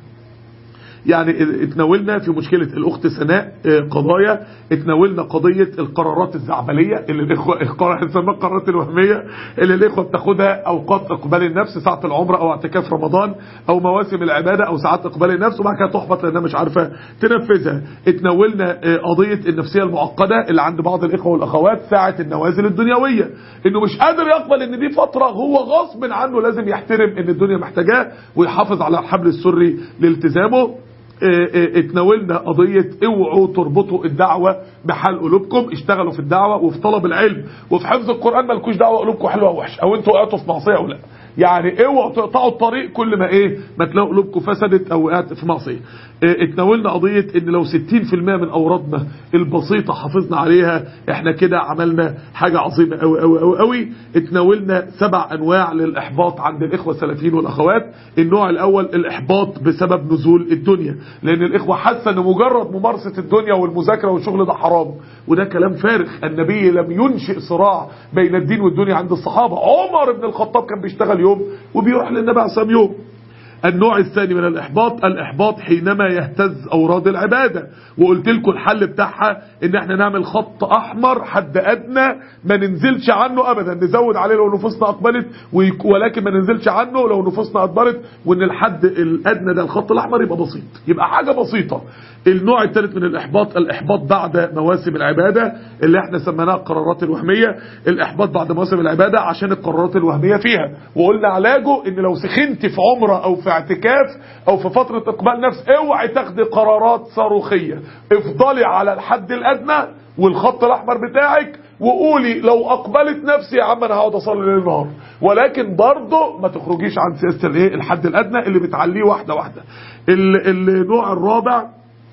يعني اتناولنا في مشكلة الأخت سناء اه، قضايا اتناولنا قضية القرارات الزعبلية اللي الإخوة القرار- هنسميها القرارات الوهمية اللي الإخوة بتاخدها أوقات إقبال النفس ساعة العمرة أو اعتكاف رمضان أو مواسم العبادة أو ساعات إقبال النفس وبعد كده تحبط لأنها مش عارفة تنفذها اتناولنا اه، قضية النفسية المعقدة اللي عند بعض الإخوة والأخوات ساعة النوازل الدنيوية إنه مش قادر يقبل إن دي فترة هو غصب عنه لازم يحترم إن الدنيا محتاجاه ويحافظ على الحبل السري لالتزامه اه، اه، اتناولنا قضية اوعوا تربطوا الدعوة بحال قلوبكم اشتغلوا في الدعوة وفي طلب العلم وفي حفظ القرآن مالكوش دعوة قلوبكم حلوة او وحشة او انتوا وقعتوا في معصية او لا يعني اوعوا تقطعوا الطريق كل ما ايه ما تلاقوا قلوبكم فسدت او وقعت في معصية اه، اتناولنا قضية ان لو 60% من اورادنا البسيطة حافظنا عليها احنا كده عملنا حاجة عظيمة قوي قوي قوي قوي اتناولنا سبع انواع للاحباط عند الاخوة السلفيين والاخوات النوع الاول الاحباط بسبب نزول الدنيا لان الاخوة حاسة ان مجرد ممارسة الدنيا والمذاكرة والشغل ده حرام وده كلام فارغ النبي لم ينشئ صراع بين الدين والدنيا عند الصحابة عمر بن الخطاب كان بيشتغل يوم وبيروح للنبي عليه الصلاة والسلام يوم النوع الثاني من الإحباط الإحباط حينما يهتز أوراد العبادة وقلت لكم الحل بتاعها إن احنا نعمل خط أحمر حد أدنى ما ننزلش عنه أبدا نزود عليه لو نفوسنا أقبلت ويك- ولكن ما ننزلش عنه لو نفوسنا أدبرت وإن الحد الأدنى ده الخط الأحمر يبقى بسيط يبقى حاجة بسيطة النوع الثالث من الإحباط الإحباط بعد مواسم العبادة اللي احنا سميناها القرارات الوهمية الإحباط بعد مواسم العبادة عشان القرارات الوهمية فيها وقلنا علاجه إن لو سخنت في عمرة أو في اعتكاف أو في فترة إقبال نفس اوعي تاخدي قرارات صاروخية افضلي على الحد الأدنى والخط الأحمر بتاعك وقولي لو أقبلت نفسي يا عم أنا هقعد أصلي ليل نهار ولكن برضه ما تخرجيش عن سياسة الايه الحد الأدنى اللي بتعليه واحدة واحدة ال- النوع الرابع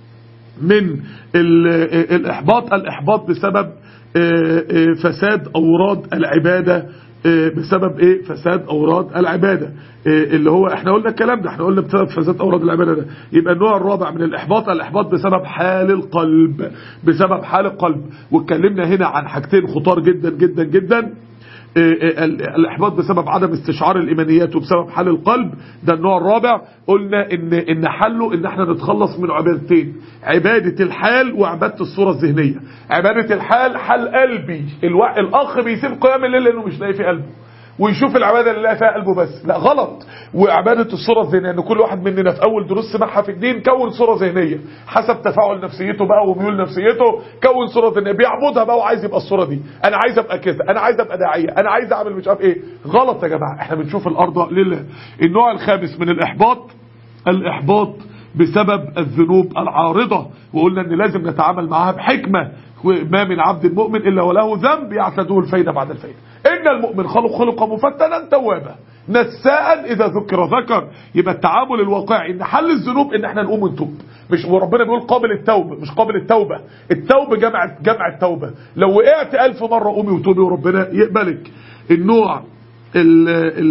من ال- الإحباط الإحباط بسبب آه، آه، فساد أوراد العبادة آه، بسبب ايه فساد اوراد العباده آه، اللي هو احنا قلنا الكلام ده احنا قلنا بسبب فساد اوراد العباده ده يبقى النوع الرابع من الاحباط الاحباط بسبب حال القلب بسبب حال القلب واتكلمنا هنا عن حاجتين خطار جدا جدا جدا ال- الاحباط بسبب عدم استشعار الايمانيات وبسبب حال القلب ده النوع الرابع قلنا ان ان حله ان احنا نتخلص من عبادتين عباده الحال وعباده الصوره الذهنيه عباده الحال حال قلبي الوا... الاخ بيسيب قيام الليل لانه مش لاقي في قلبه ويشوف العباده اللي لاقي فيها قلبه بس لا غلط وعباده الصوره الذهنيه ان كل واحد مننا في اول دروس سمعها في الدين كون صوره ذهنيه حسب تفاعل نفسيته بقى وميول نفسيته كون صوره ذهنيه بيعبدها بقى وعايز يبقى الصوره دي انا عايز ابقى كذا انا عايز ابقى داعيه انا عايز اعمل مش عارف ايه غلط يا جماعه احنا بنشوف الارض لله النوع الخامس من الاحباط الاحباط بسبب الذنوب العارضة وقلنا ان لازم نتعامل معاها بحكمة وما من عبد مؤمن الا وله ذنب يعتده الفايده بعد الفايده ان المؤمن خلق خلق مفتنا توابا نساء اذا ذكر ذكر يبقى التعامل الواقعي ان حل الذنوب ان احنا نقوم ونتوب مش وربنا بيقول قابل التوبه مش قابل التوبه التوبه جمع جمع التوبه لو وقعت ألف مره قومي وتوبي وربنا يقبلك النوع ال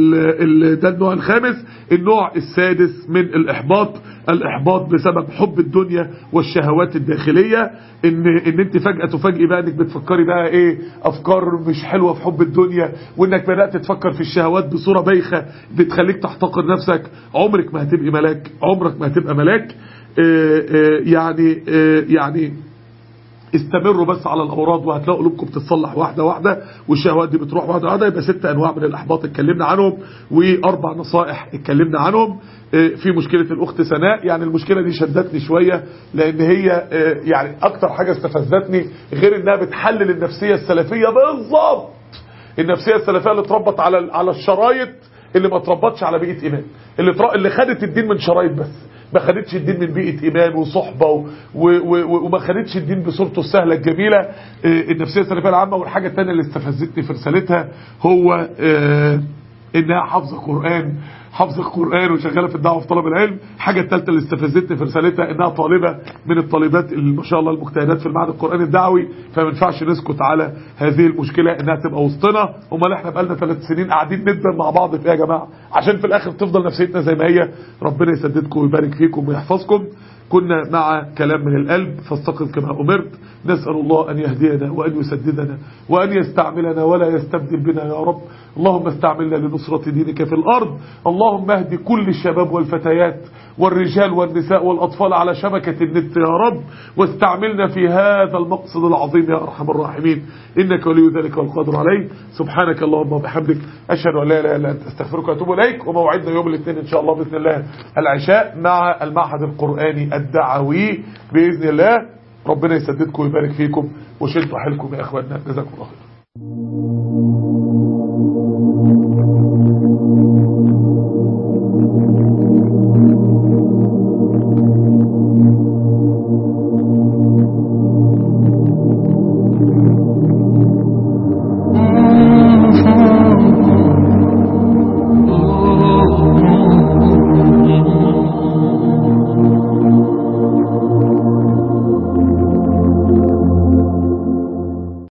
ال ال ده النوع الخامس النوع السادس من الإحباط الإحباط بسبب حب الدنيا والشهوات الداخلية إن, إن أنت فجأة تفاجئي بقى إنك بتفكري بقى إيه أفكار مش حلوة في حب الدنيا وإنك بدأت تفكر في الشهوات بصورة بايخة بتخليك تحتقر نفسك عمرك ما هتبقي ملاك عمرك ما هتبقى ملاك آه آه يعني آه يعني استمروا بس على الأوراد وهتلاقوا قلوبكم بتتصلح واحدة واحدة والشهوات دي بتروح واحدة واحدة يبقى ست أنواع من الأحباط اتكلمنا عنهم وأربع نصائح اتكلمنا عنهم في مشكلة الأخت سناء يعني المشكلة دي شدتني شوية لأن هي يعني أكتر حاجة استفزتني غير إنها بتحلل النفسية السلفية بالظبط النفسية السلفية اللي اتربط على على الشرايط اللي ما اتربطش على بيئة إيمان اللي اللي خدت الدين من شرايط بس ما خدتش الدين من بيئة إيمان وصحبة و... و... و... وما خدتش الدين بصورته السهلة الجميلة آه النفسية السلفية العامة والحاجة الثانية اللي استفزتني في رسالتها هو آه إنها حافظة قرآن حافظة القرآن وشغالة في الدعوة في طلب العلم الحاجة الثالثة اللي استفزتني في رسالتها إنها طالبة من الطالبات اللي ما شاء الله المجتهدات في المعهد القرآني الدعوي فما ينفعش نسكت على هذه المشكلة إنها تبقى وسطنا امال احنا بقالنا ثلاث سنين قاعدين ندم مع بعض في إيه يا جماعة عشان في الآخر تفضل نفسيتنا زي ما هي ربنا يسددكم ويبارك فيكم ويحفظكم كنا مع كلام من القلب فاستقم كما أمرت نسأل الله أن يهدينا وأن يسددنا وأن يستعملنا ولا يستبدل بنا يا رب اللهم استعملنا لنصرة دينك في الأرض اللهم اهد كل الشباب والفتيات والرجال والنساء والأطفال على شبكة النت يا رب واستعملنا في هذا المقصد العظيم يا أرحم الراحمين إنك ولي ذلك والقادر عليه سبحانك اللهم وبحمدك أشهد أن لا إله إلا أنت استغفرك وأتوب إليك وموعدنا يوم الاثنين إن شاء الله بإذن الله العشاء مع المعهد القرآني الدعوي بإذن الله ربنا يسددكم ويبارك فيكم وشدوا حيلكم يا اخواننا جزاكم الله خير